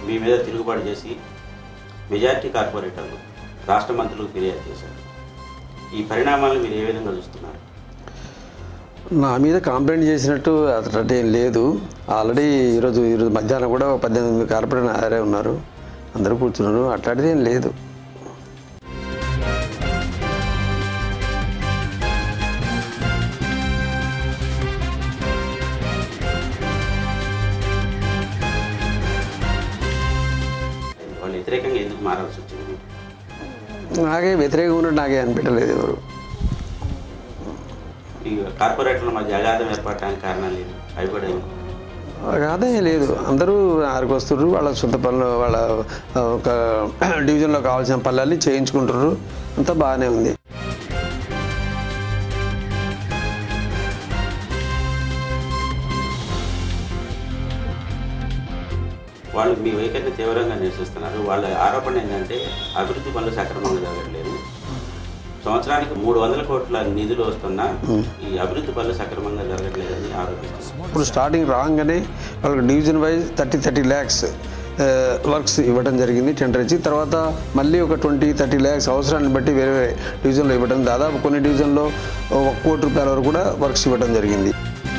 మీ మీద తిరుగుబాటు చేసి మెజార్టీ కార్పొరేటర్లు రాష్ట్ర మంత్రులకు ఫిర్యాదు చేశారు ఈ పరిణామాలను మీరు ఏ విధంగా చూస్తున్నారు నా మీద కంప్లైంట్ చేసినట్టు అతడు ఏం లేదు ఆల్రెడీ ఈరోజు ఈరోజు మధ్యాహ్నం కూడా ఒక పద్దెనిమిది మంది కార్పొరేటర్ హాజరే ఉన్నారు అందరూ కూర్చున్నారు అట్లాంటిది ఏం లేదు వాళ్ళు వ్యతిరేకంగా ఎందుకు మారాల్సి వచ్చింది మీకు? నాకే వ్యతిరేకంగా ఉన్నట్టు నాకే అనిపించలేదు ఎవరు ఈ కార్పొరేటర్ల మధ్య అగాధం ఏర్పడటానికి కారణాలు లేదు అవి కూడా ఏమి? అదే లేదు అందరూ ఆరికి వస్తుర్రు వాళ్ళ సొంత పనులు వాళ్ళ ఆ, ఒక డివిజన్లో కావాల్సిన పనులన్నీ చేయించుకుంటారు అంతా బాగానే ఉంది వాళ్ళు మీ వైఖరిని తీవ్రంగా నిరసిస్తున్నారు వాళ్ళ ఆరోపణ ఏంటంటే అభివృద్ధి పనులు సక్రమంగా జరగట్లేదు సంవత్సరానికి మూడు వందల కోట్ల నిధులు వస్తున్నా ఈ అభివృద్ధి పనులు సక్రమంగా జరగట్లేదని ఆరోపిస్తున్నారు ఇప్పుడు స్టార్టింగ్ రాగానే వాళ్ళకి division wise thirty thirty lakhs works ఇవ్వడం జరిగింది టెండర్ ఇచ్చి తర్వాత మళ్ళీ ఒక ట్వంటీ థర్టీ ల్యాక్స్ అవసరాన్ని బట్టి వేరే వేరే డివిజన్లో ఇవ్వడం దాదాపు కొన్ని డివిజన్లో ఒక కోటి రూపాయల వరకు కూడా వర్క్స్ ఇవ్వడం జరిగింది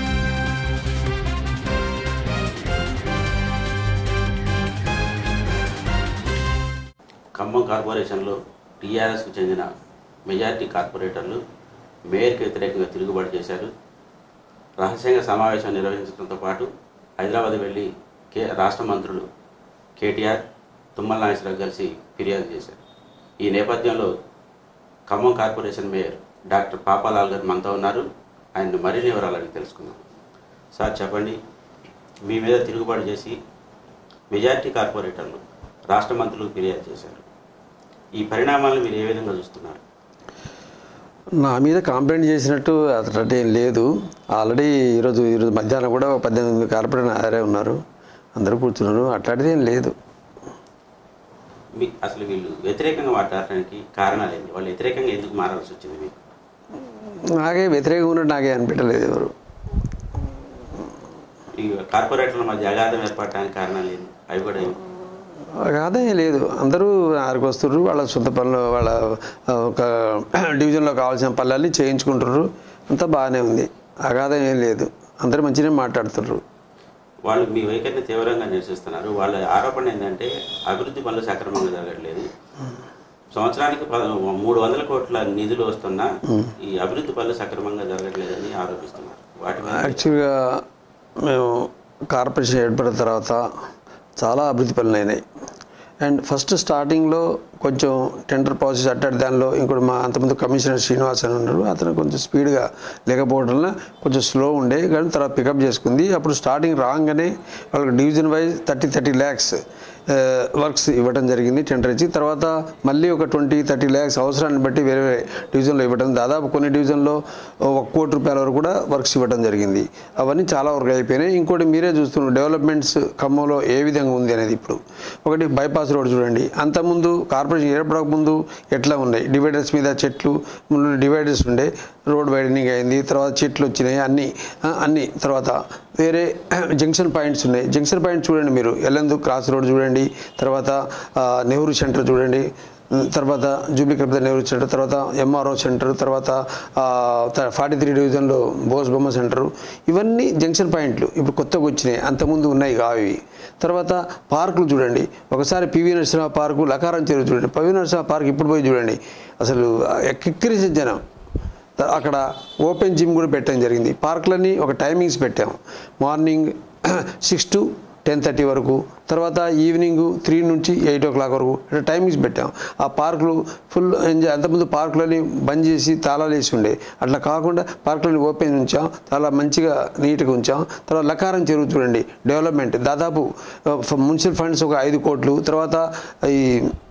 ఖమ్మం కార్పొరేషన్లో టీఆర్ఎస్కు చెందిన మెజార్టీ కార్పొరేటర్లు మేయర్కి వ్యతిరేకంగా తిరుగుబాటు చేశారు రహస్యంగా సమావేశం నిర్వహించడంతో పాటు హైదరాబాద్ వెళ్ళి కే రాష్ట్ర మంత్రులు కేటీఆర్ తుమ్మల నాగేశ్వరరావు కలిసి ఫిర్యాదు చేశారు ఈ నేపథ్యంలో Khammam corporation mayor doctor Papalal garu మనతో ఉన్నారు ఆయన మరిన్ని వివరాలు అడిగి తెలుసుకుందాం సార్ చెప్పండి మీ మీద తిరుగుబాటు చేసి మెజార్టీ కార్పొరేటర్లు రాష్ట్ర మంత్రులకు ఫిర్యాదు చేశారు ఈ పరిణామాలను మీరు ఏ విధంగా చూస్తున్నారు నా మీద కంప్లైంట్ చేసినట్టు అతడు ఏం లేదు ఆల్రెడీ ఈరోజు ఈరోజు మధ్యాహ్నం కూడా ఒక పద్దెనిమిది మంది కార్పొరేటర్ హాజరే ఉన్నారు అందరూ కూర్చున్నారు అట్లాంటిది ఏం లేదు మీ అసలు వీళ్ళు వ్యతిరేకంగా మాట్లాడటానికి కారణాలు ఏంటి వాళ్ళు వ్యతిరేకంగా ఎందుకు మారాల్సి వచ్చింది మీకు నాకే వ్యతిరేకంగా ఉన్నట్టు నాకే అనిపించలేదు ఎవరు ఈ కార్పొరేటర్ల మధ్య అగాధం ఏర్పడటానికి కారణాలు ఏంటి అవి కూడా ఏమి? అదే లేదు అందరూ ఆరికి వస్తుర్రు వాళ్ళ సొంత పనులు వాళ్ళ ఆ, ఒక డివిజన్లో కావాల్సిన పనులన్నీ చేయించుకుంటారు అంతా బాగానే ఉంది అగాధం ఏం లేదు అందరూ మంచిగానే మాట్లాడుతుర్రు వాళ్ళు మీ వైఖరిని తీవ్రంగా నిరసిస్తున్నారు వాళ్ళ ఆరోపణ ఏంటంటే అభివృద్ధి పనులు సక్రమంగా జరగట్లేదు సంవత్సరానికి పద- మూడు వందల కోట్ల నిధులు వస్తున్నా ఈ అభివృద్ధి పనులు సక్రమంగా జరగట్లేదని ఆరోపిస్తున్నారు వాటి మీద యాక్చువల్గా మేము కార్పొరేషన్ ఏర్పడిన తర్వాత చాలా అభివృద్ధి పనులు అయినాయి అండ్ ఫస్ట్ స్టార్టింగ్లో కొంచెం టెండర్ ప్రాసెస్ అట్టాడు దానిలో ఇంకోటి మా అంతకుముందు కమిషనర్ శ్రీనివాస్ అని ఉన్నారు అతను కొంచెం స్పీడ్గా లేకపోవడం వల్ల కొంచెం స్లో ఉండే కానీ తర్వాత పికప్ చేసుకుంది అప్పుడు స్టార్టింగ్ రాగానే వాళ్ళకి division wise thirty thirty lakhs works ఇవ్వడం జరిగింది టెండర్ ఇచ్చి తర్వాత మళ్ళీ ఒక ట్వంటీ థర్టీ ల్యాక్స్ అవసరాన్ని బట్టి వేరే వేరే డివిజన్లో ఇవ్వడం దాదాపు కొన్ని డివిజన్లో ఒక కోటి రూపాయల వరకు కూడా వర్క్స్ ఇవ్వడం జరిగింది అవన్నీ చాలా వరకు అయిపోయినాయి ఇంకోటి మీరే చూస్తున్నారు డెవలప్మెంట్స్ ఖమ్మంలో ఏ విధంగా ఉంది అనేది ఇప్పుడు ఒకటి బైపాస్ రోడ్ చూడండి అంతకుముందు కార్పొరేషన్ ఏర్పడక ముందు ఎట్లా ఉన్నాయి డివైడర్స్ మీద చెట్లు ముందు డివైడర్స్ ఉండే రోడ్ వైడనింగ్ అయింది తర్వాత చెట్లు వచ్చినాయి అన్నీ ఆ, అన్నీ తర్వాత వేరే జంక్షన్ పాయింట్స్ ఉన్నాయి జంక్షన్ పాయింట్ చూడండి మీరు ఎల్లందు క్రాస్ రోడ్ చూడండి తర్వాత ఆ, నెహ్రూ సెంటర్ చూడండి ఉమ్, తర్వాత జూబ్లీ కల్పద నెహ్రూ సెంటర్ తర్వాత ఎంఆర్ఓ సెంటర్ తర్వాత ఫార్టీ త్రీ డివిజన్లో బోస్ బొమ్మ సెంటరు ఇవన్నీ జంక్షన్ పాయింట్లు ఇప్పుడు కొత్తగా వచ్చినాయి అంతకుముందు ఉన్నాయి కావు ఇవి తర్వాత పార్కులు చూడండి ఒకసారి పివి నరసింహ పార్కు లకారం చెరువు చూడండి పివి నరసింహ పార్క్ ఇప్పుడు పోయి చూడండి అసలు కిక్కిరిసే జనం త- అక్కడ ఓపెన్ జిమ్ కూడా పెట్టడం జరిగింది పార్కులన్నీ ఒక టైమింగ్స్ పెట్టాము morning six to ten thirty వరకు తర్వాత ఈవినింగ్ త్రీ నుంచి ఎయిట్ ఓ క్లాక్ వరకు ఇట్లా టైమింగ్స్ పెట్టాం ఆ పార్కులు ఫుల్ ఎంజాయ్ అంతకుముందు పార్కులని బంద్ చేసి తాళాలు వేసి ఉండే అట్లా కాకుండా పార్కులని ఓపెన్ ఉంచాం చాలా మంచిగా నీట్గా ఉంచాం తర్వాత లకారం చెరువు చూడండి డెవలప్మెంట్ దాదాపు మున్సిపల్ ఫండ్స్ ఒక ఐదు కోట్లు తర్వాత ఈ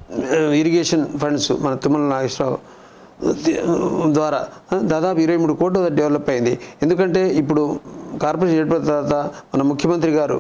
ఇరిగేషన్ ఫండ్స్ మన తుమ్మల నాగేశ్వరరావు ద్వారా దాదాపు ఇరవై మూడు కోట్లు డెవలప్ అయింది ఎందుకంటే ఇప్పుడు కార్పొరేషన్ ఏర్పడిన తర్వాత మన ముఖ్యమంత్రి గారు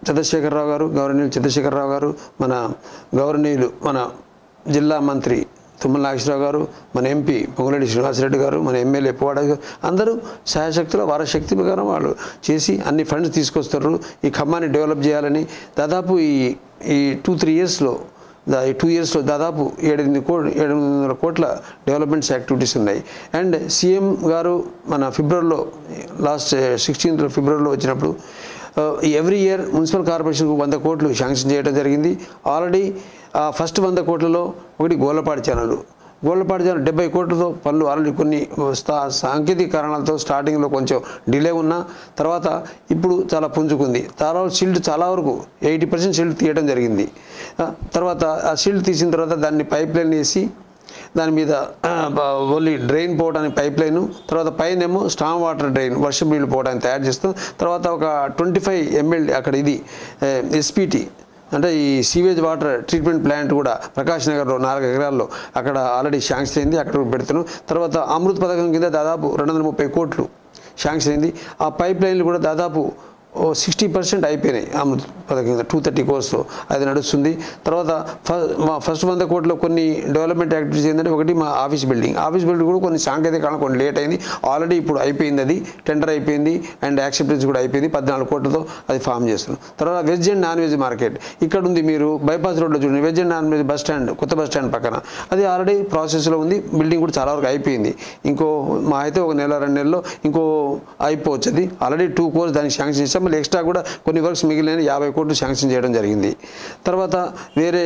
చంద్రశేఖరరావు గారు గౌరవనీయులు చంద్రశేఖరరావు గారు మన గౌరవనీయులు మన జిల్లా మంత్రి తుమ్మల నాగేశ్వరరావు గారు మన ఎంపీ పొంగులేటి శ్రీనివాసరెడ్డి గారు మన ఎమ్మెల్యే పోవాడ గారు అందరూ సహాయశక్తులు వారి శక్తి ప్రకారం వాళ్ళు చేసి అన్ని ఫండ్స్ తీసుకొస్తారు ఈ ఖమ్మాన్ని డెవలప్ చేయాలని దాదాపు ఈ ఈ టూ త్రీ ఇయర్స్లో దా ఈ టూ ఇయర్స్లో దాదాపు ఏడెనిమిది కో ఏడెనిమిది వందల కోట్ల డెవలప్మెంట్స్ యాక్టివిటీస్ ఉన్నాయి అండ్ సీఎం గారు మన ఫిబ్రవరిలో లాస్ట్ సిక్స్టీన్త్ ఫిబ్రవరిలో వచ్చినప్పుడు ఎవ్రీ ఇయర్ మున్సిపల్ కార్పొరేషన్కు వంద కోట్లు శాంక్షన్ చేయడం జరిగింది ఆల్రెడీ ఫస్ట్ వంద కోట్లలో ఒకటి గోలపాడు ఛానల్ గోళ్ళపాడు ఛానల్ డెబ్బై కోట్లతో పనులు ఆల్రెడీ కొన్ని స్థా- సాంకేతిక కారణాలతో స్టార్టింగ్లో కొంచెం డిలే ఉన్నా తర్వాత ఇప్పుడు చాలా పుంజుకుంది తర్వాత షీల్డ్ చాలా వరకు ఎయిటీ పర్సెంట్ షీల్డ్ తీయడం జరిగింది ఆ, తర్వాత ఆ షీల్డ్ తీసిన తర్వాత దాన్ని పైప్ లైన్ వేసి దాని మీద ఆ, బ- ఓన్లీ డ్రైన్ పోవడానికి పైప్ లైన్ తర్వాత పైన ఏమో స్టామ్ వాటర్ డ్రైన్ వర్షం నీళ్ళు పోవడానికి తయారు చేస్తాం తర్వాత ఒక ట్వంటీ ఫైవ్ ఎంఎల్ అక్కడ ఇది ఎస్పిటి అంటే ఈ సీవేజ్ వాటర్ ట్రీట్మెంట్ ప్లాంట్ కూడా ప్రకాష్ నగర్లో నాలుగు ఎకరాల్లో అక్కడ ఆల్రెడీ శాంక్షన్ అయింది అక్కడ పెడుతున్నాం తర్వాత అమృత్ పథకం కింద దాదాపు రెండు వందల ముప్పై కోట్లు శాంక్షన్ అయింది ఆ పైప్ లైన్లు కూడా దాదాపు ఓ సిక్స్టీ పర్సెంట్ అయిపోయినాయి అమృత్ పథకం కింద టూ థర్టీ కోర్స్తో అది నడుస్తుంది తర్వాత ఫ- మా ఫస్ట్ వంద కోట్లో కొన్ని డెవలప్మెంట్ యాక్టివిటీస్ ఏంటంటే ఒకటి మా ఆఫీస్ బిల్డింగ్ ఆఫీస్ బిల్డింగ్ కూడా కొన్ని సాంకేతిక కారణం కొన్ని లేట్ అయింది ఆల్రెడీ ఇప్పుడు అయిపోయింది అది టెండర్ అయిపోయింది అండ్ యాక్సెప్టెన్స్ కూడా అయిపోయింది పద్నాలుగు కోట్లతో అది ఫామ్ చేస్తున్నాం తర్వాత veg and non veg market ఇక్కడ ఉంది మీరు బైపాస్ రోడ్లో చూడండి veg and non veg bus stand కొత్త బస్ స్టాండ్ పక్కన అది ఆల్రెడీ ప్రాసెస్లో ఉంది బిల్డింగ్ కూడా చాలా వరకు అయిపోయింది ఇంకో మా అయితే ఒక నెల రెండు నెలల్లో ఇంకో అయిపోవచ్చు అది ఆల్రెడీ టూ కోర్స్ దానికి శాంక్షన్ చేస్తాం మళ్ళీ ఎక్స్ట్రా కూడా కొన్ని వర్క్స్ మిగిలిన యాభై కోట్లు శాంక్షన్ చేయడం జరిగింది తర్వాత వేరే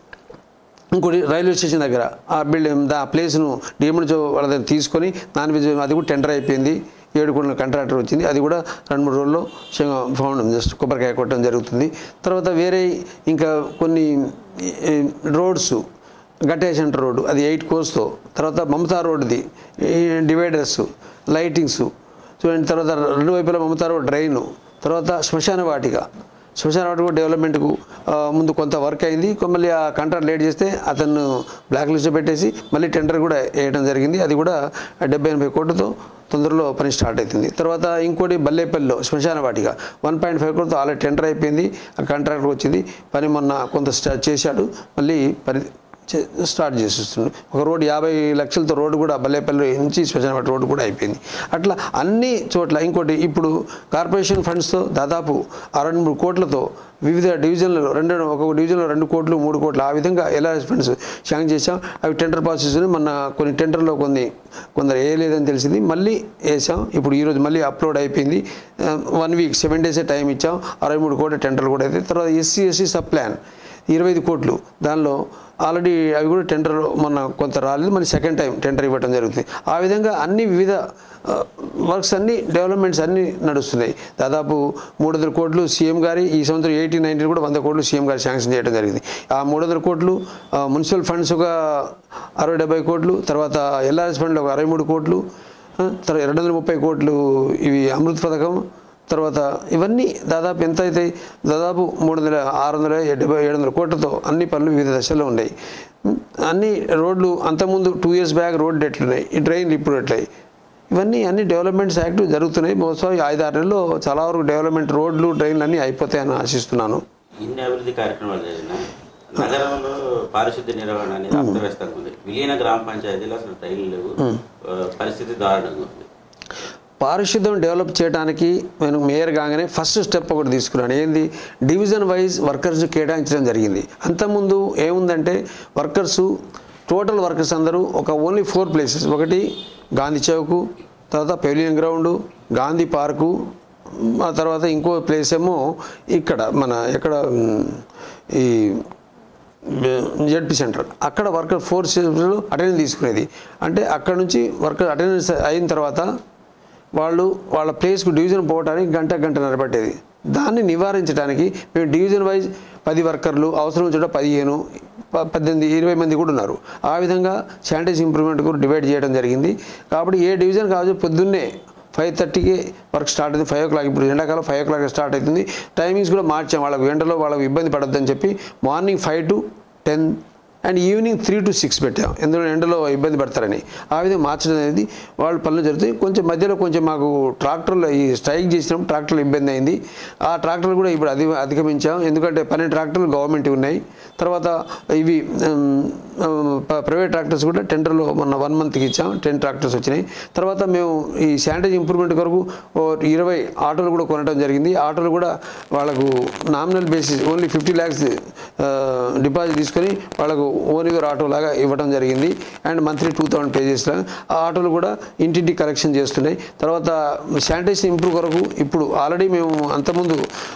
ఇంకోటి రైల్వే స్టేషన్ దగ్గర ఆ బిల్డింగ్ ఆ ప్లేస్ను డిఎండ్ వాళ్ళ దగ్గర తీసుకొని నాన్ వెజ్ అది కూడా టెండర్ అయిపోయింది ఏడు కోట్ల కాంట్రాక్టర్ వచ్చింది అది కూడా రెండు మూడు రోజుల్లో ఫౌండ్ జస్ట్ కొబ్బరికాయ కొట్టడం జరుగుతుంది తర్వాత వేరే ఇంకా కొన్ని ఈ, రోడ్స్ గట్టే సెంటర్ రోడ్డు అది ఎయిట్ కోర్స్తో తర్వాత మమతా రోడ్డుది ఈ డివైడర్స్ లైటింగ్స్ చూడండి తర్వాత రెండు వైపులా మమతా రోడ్ డ్రైను తర్వాత శ్మశాన వాటిక శ్మశాన వాటిక డెవలప్మెంట్కు ఆ, ముందు కొంత వర్క్ అయింది కొ- మళ్ళీ ఆ కాంట్రాక్ట్ లేట్ చేస్తే అతను బ్లాక్ లిస్ట్లో పెట్టేసి మళ్ళీ టెండర్ కూడా వేయడం జరిగింది అది కూడా డెబ్బై ఎనభై కోట్లతో తొందరలో పని స్టార్ట్ అవుతుంది తర్వాత ఇంకోటి బల్లేపల్లిలో శ్మశాన వాటిక వన్ పాయింట్ ఫైవ్ కోట్లతో ఆల్రెడీ టెండర్ అయిపోయింది ఆ కాంట్రాక్టర్ వచ్చింది పని మొన్న కొంత స్టార్ట్ చేశాడు మళ్ళీ పని చే- స్టార్ట్ చేసేస్తుండు ఒక రోడ్డు యాభై లక్షలతో రోడ్డు కూడా బల్లేపల్లి నుంచి శ్మశానపట్ట రోడ్డు కూడా అయిపోయింది అట్లా అన్ని చోట్ల ఇంకోటి ఇప్పుడు కార్పొరేషన్ ఫండ్స్తో దాదాపు ఆ రెండు మూడు కోట్లతో వివిధ డివిజన్లలో రెండు ఒక డివిజన్లో రెండు కోట్లు మూడు కోట్లు ఆ విధంగా ఎల్ఆర్ఎస్ ఫండ్స్ శాంక్షన్ చేసాం అవి టెండర్ ప్రాసెస్ మొన్న కొన్ని టెండర్లో కొన్ని కొందరు వేయలేదని తెలిసింది మళ్ళీ వేసాం ఇప్పుడు ఈరోజు మళ్ళీ అప్లోడ్ అయిపోయింది వన్ వీక్ సెవెన్ డేసే టైం ఇచ్చాం అరవై మూడు కోట్ల టెండర్లు కూడా అయితే తర్వాత ఎస్సీ ఎస్సీ సబ్ ప్లాన్ ఇరవై ఐదు కోట్లు దానిలో ఆల్రెడీ అవి కూడా టెండర్ మొన్న కొంత రాలేదు మళ్ళీ సెకండ్ టైం టెండర్ ఇవ్వడం జరుగుతుంది ఆ విధంగా అన్ని వివిధ వర్క్స్ అన్ని డెవలప్మెంట్స్ అన్నీ నడుస్తున్నాయి దాదాపు మూడు వందల కోట్లు సీఎం గారి ఈ సంవత్సరం ఎయిటీ నైన్టీన్ కూడా వంద కోట్లు సీఎం గారు శాంక్షన్ చేయడం జరిగింది ఆ మూడు వందల కోట్లు ఆ, మున్సిపల్ ఫండ్స్ ఒక అరవై డెబ్బై కోట్లు తర్వాత ఎల్ఆర్ఎస్ ఫండ్లో ఒక అరవై మూడు కోట్లు ఆ, తర్వాత రెండు వందల ముప్పై కోట్లు ఇవి అమృత్ పథకం తర్వాత ఇవన్నీ దాదాపు ఎంత అవుతాయి దాదాపు మూడు వందల ఆరు వందల డెబ్బై ఏడు వందల కోట్లతో అన్ని పనులు వివిధ దశల్లో ఉన్నాయి ఉం, అన్ని రోడ్లు అంతకుముందు టూ ఇయర్స్ బ్యాక్ రోడ్లు ఎట్లున్నాయి ఈ ట్రైన్లు ఇప్పుడు ఎట్లయి ఇవన్నీ అన్ని డెవలప్మెంట్స్ యాక్టివ్ జరుగుతున్నాయి బహుశా ఈ ఐదు ఆరు నెలల్లో చాలా వరకు డెవలప్మెంట్ రోడ్లు ట్రైన్లు అన్నీ అయిపోతాయని ఆశిస్తున్నాను ఇన్ని అభివృద్ధి కార్యక్రమాలు జరిగిన నగరంలో పారిశుద్ధ్య నిర్వహణ అనేది అస్తవ్యస్తంగా ఉంది విలీన గ్రామ పంచాయతీలో అసలు ట్రైన్లు లేవు ఆ, పరిస్థితి దారుణంగా ఉంది పారిశుద్ధ్యం డెవలప్ చేయడానికి నేను మేయర్ కాగానే ఫస్ట్ స్టెప్ ఒకటి తీసుకున్నాను ఏంది డివిజన్ వైజ్ వర్కర్స్ కేటాయించడం జరిగింది అంతకుముందు ఏముందంటే వర్కర్సు టోటల్ వర్కర్స్ అందరూ ఒక ఓన్లీ ఫోర్ ప్లేసెస్ ఒకటి గాంధీ చౌకు తర్వాత పెవిలియన్ గ్రౌండ్ గాంధీ పార్కు ఆ తర్వాత ఇంకో ప్లేస్ ఏమో ఇక్కడ మన ఎక్కడ ఉమ్, ఈ జెడ్పీ సెంటర్ అక్కడ వర్కర్ ఫోర్ అటెండెన్స్ తీసుకునేది అంటే అక్కడ నుంచి వర్కర్ అటెండెన్స్ అయిన తర్వాత వాళ్ళు వాళ్ళ ప్లేస్కు డివిజన్ పోవడానికి గంట గంట నిలబట్టేది దాన్ని నివారించడానికి మేము డివిజన్ వైజ్ పది వర్కర్లు అవసరం చోట పదిహేను ప- పద్దెనిమిది ఇరవై మంది కూడా ఉన్నారు ఆ విధంగా శానిటైజ్ ఇంప్రూవ్మెంట్ కూడా డివైడ్ చేయడం జరిగింది కాబట్టి ఏ డివిజన్ కావచ్చు పొద్దున్నే ఫైవ్ థర్టీకి వర్క్ స్టార్ట్ అవుతుంది ఫైవ్ ఓ క్లాక్ ఇప్పుడు ఎండాకాలం ఫైవ్ ఓ క్లాక్ స్టార్ట్ అవుతుంది టైమింగ్స్ కూడా మార్చాం వాళ్ళకు ఎండలో వాళ్ళకు ఇబ్బంది పడొద్దని చెప్పి morning five to ten and evening three to six పెట్టాం ఎందుకంటే ఎండలో ఇబ్బంది పడతారని ఆ విధంగా మార్చడం అనేది వాళ్ళ పనులు జరుగుతాయి కొంచెం మధ్యలో కొంచెం మాకు ట్రాక్టర్లు ఈ స్ట్రైక్ చేసినప్పుడు ట్రాక్టర్లు ఇబ్బంది అయింది ఆ ట్రాక్టర్లు కూడా ఇప్పుడు అధి అధిగమించాం ఎందుకంటే పన్నెండు ట్రాక్టర్లు గవర్నమెంట్ ఉన్నాయి తర్వాత ఇవి ఉమ్, ఉమ్, ప- ప్రైవేట్ ట్రాక్టర్స్ కూడా టెండర్లో మొన్న వన్ మంత్కి ఇచ్చాం టెన్ ట్రాక్టర్స్ వచ్చినాయి తర్వాత మేము ఈ శానిటైజ్ ఇంప్రూవ్మెంట్ కొరకు ఓ ఇరవై ఆటోలు కూడా కొనడం జరిగింది ఆటోలు కూడా వాళ్ళకు nominal basis only fifty lakhs deposit తీసుకొని వాళ్ళకు ఓన్ యువర్ ఆటో లాగా ఇవ్వడం జరిగింది and monthly two thousand pay చేసిన ఆ ఆటోలు కూడా ఇంటింటి కలెక్షన్ చేస్తున్నాయి తర్వాత శానిటైజేషన్ ఇంప్రూవ్ కొరకు ఇప్పుడు ఆల్రెడీ మేము అంతకుముందు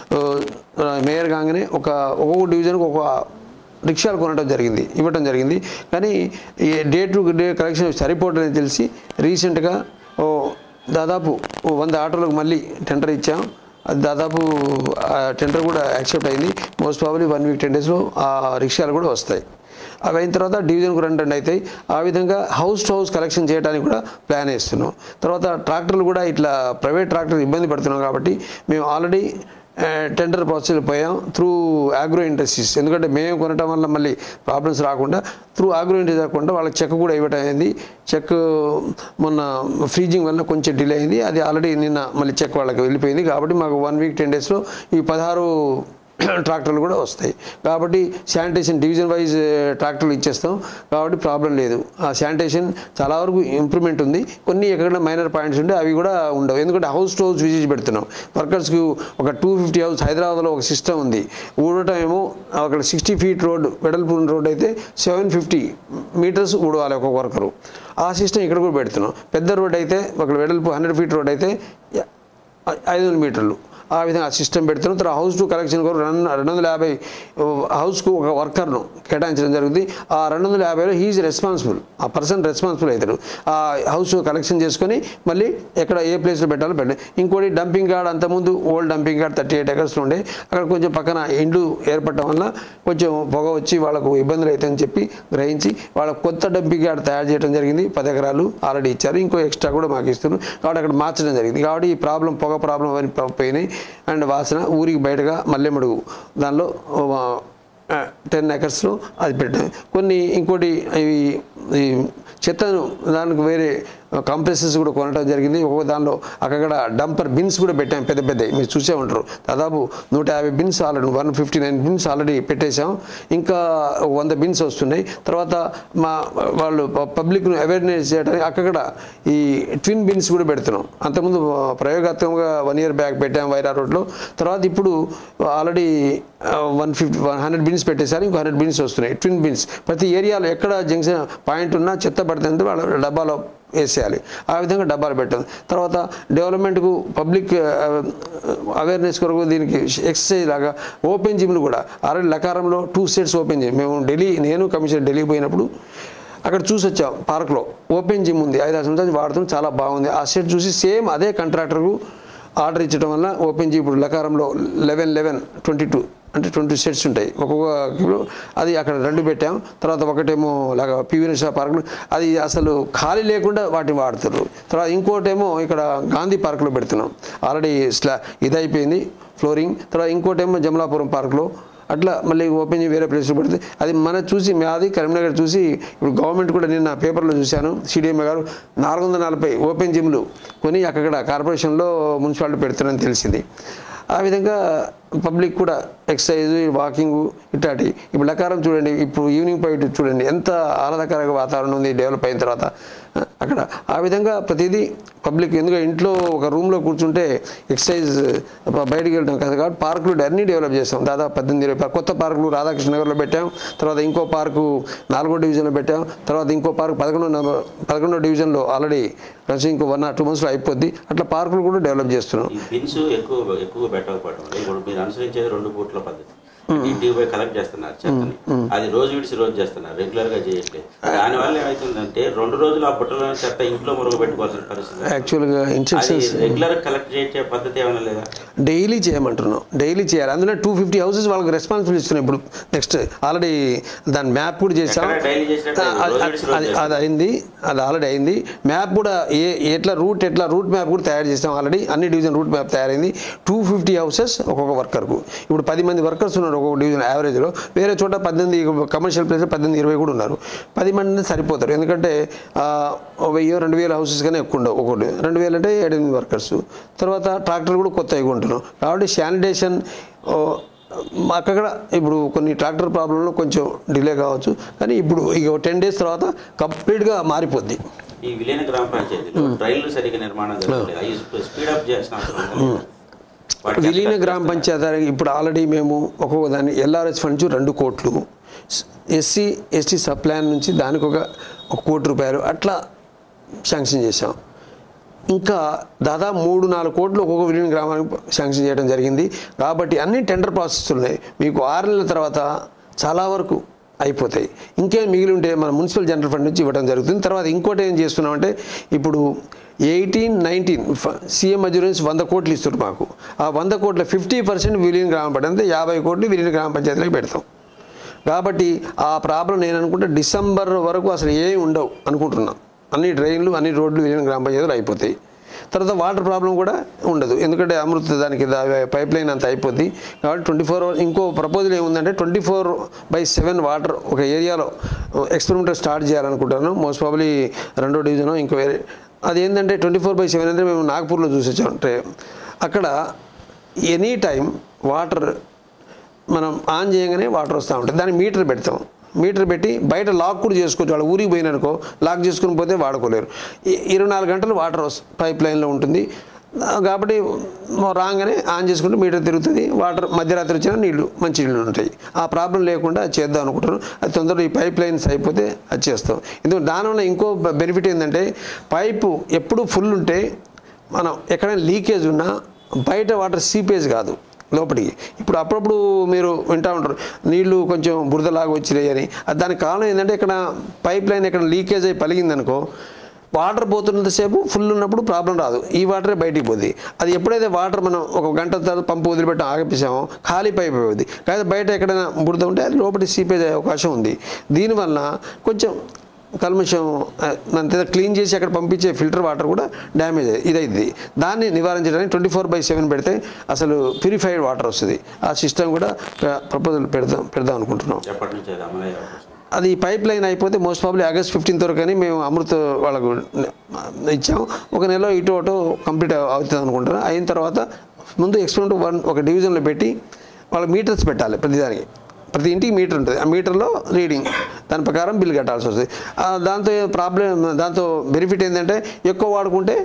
ఆ, మేయర్ కాగానే ఒక ఒక్కొక్క డివిజన్కి ఒక రిక్షాలు కొనడం జరిగింది ఇవ్వడం జరిగింది కానీ ఈ డే టు డే కలెక్షన్ సరిపోవట్లేదని తెలిసి రీసెంట్గా ఓ దాదాపు ఓ వంద ఆటోలకు మళ్ళీ టెండర్ ఇచ్చాం అది దాదాపు ఆ టెండర్ కూడా యాక్సెప్ట్ అయింది most probably one week ten డేస్లో ఆ రిక్షాలు కూడా వస్తాయి అవి అయిన తర్వాత డివిజన్కు రెండు రెండు అవుతాయి ఆ విధంగా హౌస్ టు హౌస్ కలెక్షన్ చేయడానికి కూడా ప్లాన్ వేస్తున్నాం తర్వాత ట్రాక్టర్లు కూడా ఇట్లా ప్రైవేట్ ట్రాక్టర్ ఇబ్బంది పడుతున్నాం కాబట్టి మేము ఆల్రెడీ టెండర్ ప్రాసెస్ పోయాం త్రూ ఆగ్రో ఇండస్ట్రీస్ ఎందుకంటే మేము కొనటం వల్ల మళ్ళీ ప్రాబ్లమ్స్ రాకుండా త్రూ ఆగ్రో ఇండస్ట్రీ రాకుండా వాళ్ళకి చెక్ కూడా ఇవ్వటం అయింది చెక్ మొన్న ఫ్రీజింగ్ వల్ల కొంచెం డిలే అయింది అది ఆల్రెడీ నిన్న మళ్ళీ చెక్ వాళ్ళకి వెళ్ళిపోయింది కాబట్టి మాకు వన్ వీక్ టెన్ డేస్లో ఈ పదహారు ట్రాక్టర్లు కూడా వస్తాయి కాబట్టి శానిటేషన్ డివిజన్ వైజ్ ట్రాక్టర్లు ఇచ్చేస్తాం కాబట్టి ప్రాబ్లం లేదు ఆ శానిటేషన్ చాలా వరకు ఇంప్రూవ్మెంట్ ఉంది కొన్ని ఎక్కడ మైనర్ పాయింట్స్ ఉంటే అవి కూడా ఉండవు ఎందుకంటే హౌస్ టు హౌస్ విజిట్ పెడుతున్నాం వర్కర్స్కి ఒక టూ ఫిఫ్టీ హౌస్ హైదరాబాద్లో ఒక సిస్టమ్ ఉంది ఊడటం ఏమో అక్కడ సిక్స్టీ ఫీట్ రోడ్ వెడల్పు రోడ్ అయితే సెవెన్ ఫిఫ్టీ మీటర్స్ ఊడవాలి ఒక్కొక్క వర్కరు ఆ సిస్టమ్ ఇక్కడ కూడా పెడుతున్నాం పెద్ద రోడ్ అయితే ఒక వెడల్పు హండ్రెడ్ ఫీట్ రోడ్ అయితే ఐదు వందల మీటర్లు ఆ విధంగా సిస్టమ్ పెడుతున్నాం తర్వాత హౌస్ టు కలెక్షన్ కొరకు రెండు రెండు వందల యాభై హౌస్కు ఒక వర్కర్ను కేటాయించడం జరుగుతుంది ఆ రెండు వందల యాభైలో హీఈస్ రెస్పాన్సిబుల్ ఆ పర్సన్ రెస్పాన్సిబుల్ అవుతాడు ఆ హౌస్ కలెక్షన్ చేసుకొని మళ్ళీ ఎక్కడ ఏ ప్లేస్లో పెట్టాలో పెట్టాలి ఇంకోటి డంపింగ్ యార్డ్ అంతకుముందు old dumping yard thirty eight ఎకర్స్లో ఉండే అక్కడ కొంచెం పక్కన ఇండ్లు ఏర్పడటం వల్ల కొంచెం పొగ వచ్చి వాళ్ళకు ఇబ్బందులు అవుతాయని చెప్పి గ్రహించి వాళ్ళ కొత్త డంపింగ్ యార్డ్ తయారు చేయడం జరిగింది పది ఎకరాలు ఆల్రెడీ ఇచ్చారు ఇంకో ఎక్స్ట్రా కూడా మాకు ఇస్తున్నారు కాబట్టి అక్కడ మార్చడం జరిగింది కాబట్టి ఈ ప్రాబ్లం పొగ ప్రాబ్లం అవన్నీ పో- పోయినాయి అండ్ వాసన ఊరికి బయటగా మల్లెమడుగు దానిలో టెన్ ఎకర్స్లో అది పెట్టాం కొన్ని ఇంకోటి ఇవి ఈ చెత్తను దానికి వేరే కంప్రెసెస్ కూడా కొనడం జరిగింది ఒక్కొక్క దానిలో అక్కడ డంపర్ బిన్స్ కూడా పెట్టాం పెద్ద పెద్ద మీరు చూసే ఉంటారు దాదాపు నూట యాభై bins already one fifty nine bins already పెట్టేశాం ఇంకా ఒక వంద బిన్స్ వస్తున్నాయి తర్వాత మా వాళ్ళు పబ్లిక్ను అవేర్నెస్ చేయడానికి అక్కడ ఈ ట్విన్ బిన్స్ కూడా పెడుతున్నాం అంతకుముందు ప్రయోగాత్మకంగా వన్ ఇయర్ బ్యాక్ పెట్టాం వైరా రోడ్లో తర్వాత ఇప్పుడు already one fifty one hundred bins పెట్టేశారు ఇంకో హండ్రెడ్ బిన్స్ వస్తున్నాయి ట్విన్ బిన్స్ ప్రతి ఏరియాలో ఎక్కడ జంక్షన్ పాయింట్ ఉన్నా చెత్త పడుతుంది వాళ్ళ డబ్బాలో వేసేయాలి ఆ విధంగా డబ్బాలు పెట్టాలి తర్వాత డెవలప్మెంట్కు పబ్లిక్ అవేర్నెస్ కొరకు దీనికి ఎక్సర్సైజ్ లాగా ఓపెన్ జిమ్లు కూడా ఆల్రెడీ లకారంలో టూ సెట్స్ ఓపెన్ జిమ్ మేము ఢిల్లీ నేను కమిషనర్ ఢిల్లీ పోయినప్పుడు అక్కడ చూసి వచ్చాం పార్క్లో ఓపెన్ జిమ్ ఉంది ఐదు ఆరు సంవత్సరాలు వాడుతున్నాం చాలా బాగుంది ఆ సెట్ చూసి సేమ్ అదే కాంట్రాక్టర్కు ఆర్డర్ ఇచ్చడం వల్ల ఓపెన్ జిమ్ ఇప్పుడు లకారంలో లెవెన్ లెవెన్ ట్వంటీ టూ అంటే ట్వంటీ సెట్స్ ఉంటాయి ఒక్కొక్క కిలో అది అక్కడ రెండు పెట్టాం తర్వాత ఒకటేమో లాగా పివి షా పార్కులు అది అసలు ఖాళీ లేకుండా వాటిని వాడుతారు తర్వాత ఇంకోటేమో ఇక్కడ గాంధీ పార్కులో పెడుతున్నాం ఆల్రెడీ స్లా ఇది అయిపోయింది ఫ్లోరింగ్ తర్వాత ఇంకోటేమో జమలాపురం పార్కులో అట్లా మళ్ళీ ఓపెన్ చేసి వేరే ప్లేస్లో పెడితే అది మన చూసి మాది కరీంనగర్ చూసి ఇప్పుడు గవర్నమెంట్ కూడా నిన్న పేపర్లో చూశాను సిడిఎంఏ గారు నాలుగు వందల నలభై ఓపెన్ జిమ్లు కొని అక్కడ కార్పొరేషన్లో మున్సిపాలిటీ పెడుతున్నారని తెలిసింది ఆ విధంగా పబ్లిక్ కూడా ఎక్సర్సైజ్ వాకింగ్ ఇట్లాంటి ఇప్పుడు లకారం చూడండి ఇప్పుడు ఈవినింగ్ పాయింట్ చూడండి ఎంత ఆహ్లాదకరంగా వాతావరణం ఉంది డెవలప్ అయిన తర్వాత ఆ, అక్కడ ఆ విధంగా ప్రతిదీ పబ్లిక్ ఎందుకంటే ఇంట్లో ఒక రూమ్లో కూర్చుంటే ఎక్సర్సైజ్ బయటికి వెళ్ళడం కాదు కాబట్టి పార్కులు అన్నీ డెవలప్ చేస్తాం దాదాపు పద్దెనిమిది ఇరవై పార్క్- కొత్త పార్కులు రాధాకృష్ణ నగర్లో పెట్టాం తర్వాత ఇంకో పార్కు నాలుగో డివిజన్లో పెట్టాం తర్వాత ఇంకో పార్క్ పదకొండో నెంబర్ పదకొండో డివిజన్లో ఆల్రెడీ కలిసి ఇంకో వన్ ఆర్ టూ మంత్స్లో అయిపోద్ది అట్లా పార్కులు కూడా డెవలప్ చేస్తున్నాం ఈ బిన్స్ ఎక్కువ ఎక్కువ పెట్టకపోవడం వల్ల ఇప్పుడు మీరు అనుసరించేది రెండు బూట్ల పద్ధతి ఇంటికి పోయి కలెక్ట్ చేస్తున్నారు చెత్తని అది రోజు విడిచి రోజు చేస్తున్నారు రెగ్యులర్ గా చేయట్లేదు దానివల్ల ఏమవుతుందంటే రెండు రోజులు ఆ బుట్టలో చెత్త ఇంట్లో మురుగు పెట్టుకోవాల్సిన పరిస్థితి యాక్చువల్గా అది ఇన్స్ట్రక్షన్స్ రెగ్యులర్ కలెక్ట్ చేసే పద్ధతి ఏమైనా లేదా డైలీ చేయమంటున్నాం డైలీ చేయాలి అందులో టూ ఫిఫ్టీ హౌసెస్ వాళ్ళకి రెస్పాన్సిబిలిటీ ఇస్తున్నాం ఇప్పుడు నెక్స్ట్ ఆల్రెడీ దాని మ్యాప్ కూడా చేసాం ఎక్కడ డైలీ చేసినట్టు ఆ, అది- రోజు విడిచి రోజు అది అది అయింది అది ఆల్రెడీ అయింది మ్యాప్ కూడా ఏ ఎట్లా రూట్ ఎట్లా రూట్ మ్యాప్ కూడా తయారు చేసాం ఆల్రెడీ అన్ని డివిజన్ రూట్ మ్యాప్ తయారైంది టూ ఫిఫ్టీ హౌసెస్ ఒక్కొక్క వర్కర్కు ఇప్పుడు పది మంది వర్కర్స్ ఉన్నారు ఉన్నారు ఒక్కొక్క డివిజన్ యావరేజ్లో వేరే చోట పద్దెనిమిది కమర్షియల్ ప్లేస్ పద్దెనిమిది ఇరవై కూడా ఉన్నారు పది మంది సరిపోతారు ఎందుకంటే ఆ, ఓ వెయ్యి రెండు వేల హౌసెస్ కానీ ఎక్కువ ఉండవు ఒకటి రెండు వేలు అంటే ఏడెనిమిది వర్కర్స్ తర్వాత ట్రాక్టర్లు కూడా కొత్తగా కొంటున్నాం కాబట్టి శానిటేషన్ అక్కడ ఇప్పుడు కొన్ని ట్రాక్టర్ ప్రాబ్లంలో కొంచెం డిలే కావచ్చు కానీ ఇప్పుడు ఇక టెన్ డేస్ తర్వాత కంప్లీట్గా మారిపోద్ది ఈ విలీన గ్రామ పంచాయతీలో డ్రైన్లు సరిగ్గా నిర్మాణం జరగలేదు అవి స్పీడప్ చేయాల్సిన అవసరం ఉంది కదా? వాటికి ఎంత విలీన ఖర్చు గ్రామ పంచాయతీ ఇప్పుడు ఆల్రెడీ మేము ఒక్కొక్క దాన్ని ఎల్ఆర్ఎస్ ఫండ్ నుంచి రెండు కోట్లు ఎస్సీ ఎస్టీ సబ్ ప్లాన్ నుంచి దానికి ఒక ఒక కోటి రూపాయలు అట్లా శాంక్షన్ చేశాం ఇంకా దాదాపు మూడు నాలుగు కోట్లు ఒక్కొక్క విలీన గ్రామానికి శాంక్షన్ చేయడం జరిగింది కాబట్టి అన్ని టెండర్ ప్రాసెస్ ఉన్నాయి మీకు ఆరు నెలల తర్వాత చాలా వరకు అయిపోతాయి ఇంకేం మిగిలి ఉంటే మన మున్సిపల్ జనరల్ ఫండ్ నుంచి ఇవ్వడం జరుగుతుంది తర్వాత ఇంకోటి ఏం చేస్తున్నామంటే ఇప్పుడు ఎయిటీన్ నైన్టీన్ సీఎం అజూరెన్స్ వంద కోట్లు ఇస్తారు మాకు ఆ వంద కోట్ల ఫిఫ్టీ పర్సెంట్ విలీన గ్రామ పంచాయతీ అంటే యాభై కోట్లు విలీన గ్రామ పంచాయతీలకు పెడతాం కాబట్టి ఆ ప్రాబ్లం నేను అనుకుంటే డిసెంబర్ వరకు అసలు ఏమి ఉండవు అనుకుంటున్నాను అన్ని డ్రైన్లు అన్ని రోడ్లు విలీన గ్రామ పంచాయతీలు అయిపోతాయి తర్వాత వాటర్ ప్రాబ్లం కూడా ఉండదు ఎందుకంటే అమృత దానికి పైప్ లైన్ అంత అయిపోద్ది కాబట్టి ట్వంటీ ఫోర్ అవర్ ఇంకో ప్రపోజల్ ఏముందంటే twenty four by seven water ఒక ఏరియాలో ఎక్స్పెరిమెంటల్ స్టార్ట్ చేయాలనుకుంటాను మోస్ట్ ప్రాబ్లీ రెండో డివిజన్ ఇంకో వేరే అది ఏంటంటే ట్వంటీ ఫోర్ బై సెవెన్ అంటే మేము నాగ్పూర్లో చూసొచ్చాం అంటే అక్కడ ఎనీ టైం వాటర్ మనం ఆన్ చేయగానే వాటర్ వస్తూ ఉంటుంది దానికి మీటర్ పెడతాం మీటర్ పెట్టి బయట లాక్ కూడా చేసుకోవచ్చు వాళ్ళు ఊరికి పోయిననుకో లాక్ చేసుకుని పోతే వాడుకోలేరు ఈ- ఇరవై నాలుగు గంటలు వాటర్ వస్- పైప్ లైన్లో ఉంటుంది ఆ, కాబట్టి రాగానే ఆన్ చేసుకుంటే మీటర్ తిరుగుతుంది వాటర్ మధ్యరాత్రి వచ్చినా నీళ్లు మంచి నీళ్ళు ఉంటాయి ఆ ప్రాబ్లం లేకుండా అది చేద్దాం అనుకుంటున్నాను అది తొందరగా ఈ పైప్ లైన్స్ అయిపోతే అది చేస్తాం ఎందుకంటే దానివల్ల ఇంకో బెనిఫిట్ ఏంటంటే పైపు ఎప్పుడు ఫుల్ ఉంటే మనం ఎక్కడైనా లీకేజ్ ఉన్నా బయట వాటర్ సీపేజ్ కాదు లోపలికి ఇప్పుడు అప్పుడప్పుడు మీరు వింటూ ఉంటారు నీళ్లు కొంచెం బురదలాగా వచ్చినాయి అని అది దానికి కారణం ఏంటంటే ఇక్కడ పైప్ లైన్ ఎక్కడ లీకేజ్ అయి పలిగిందనుకో వాటర్ పోతున్నంతసేపు ఫుల్ ఉన్నప్పుడు ప్రాబ్లం రాదు ఈ వాటరే బయటికి పోద్ది అది ఎప్పుడైతే వాటర్ మనం ఒక గంట తర్వాత పంపు వదిలిపెట్టి ఆగిపించామో ఖాళీ పైప్ అవుతుంది కానీ బయట ఎక్కడైనా బురద ఉంటే అది లోపలికి సీపేజ్ అయ్యే అవకాశం ఉంది దీనివల్ల కొంచెం కల్మషం అంతే క్లీన్ చేసి అక్కడ పంపించే ఫిల్టర్ వాటర్ కూడా డ్యామేజ్ ఇదైంది దాన్ని నివారించడానికి ట్వంటీ ఫోర్ బై సెవెన్ పెడితే అసలు ప్యూరిఫైడ్ వాటర్ వస్తుంది ఆ సిస్టమ్ కూడా ప్రపోజల్ పెడదాం పెడదాం అనుకుంటున్నాం ఎప్పటి నుంచి అది అమలయ్యే అవకాశం అది పైప్ లైన్ అయిపోతే మోస్ట్ ప్రాబ్లీ ఆగస్ట్ ఫిఫ్టీన్త్ వరకు అని మేము అమృత్ వాళ్ళకు ఇచ్చాం ఒక నెల ఇటు అటు కంప్లీట్ అవుతుంది అనుకుంటాను అయిన తర్వాత ముందు ఎక్స్పెరిమెంట్ వన్ ఒక డివిజన్లో పెట్టి వాళ్ళకి మీటర్స్ పెట్టాలి ప్రతిదానికి ప్రతి ఇంటికి మీటర్ ఉంటుంది ఆ మీటర్లో రీడింగ్ దాని ప్రకారం బిల్ కట్టాల్సి వస్తుంది ఆ, దాంతో ప్రాబ్లం దాంతో బెనిఫిట్ ఏంటంటే ఎక్కువ వాడుకుంటే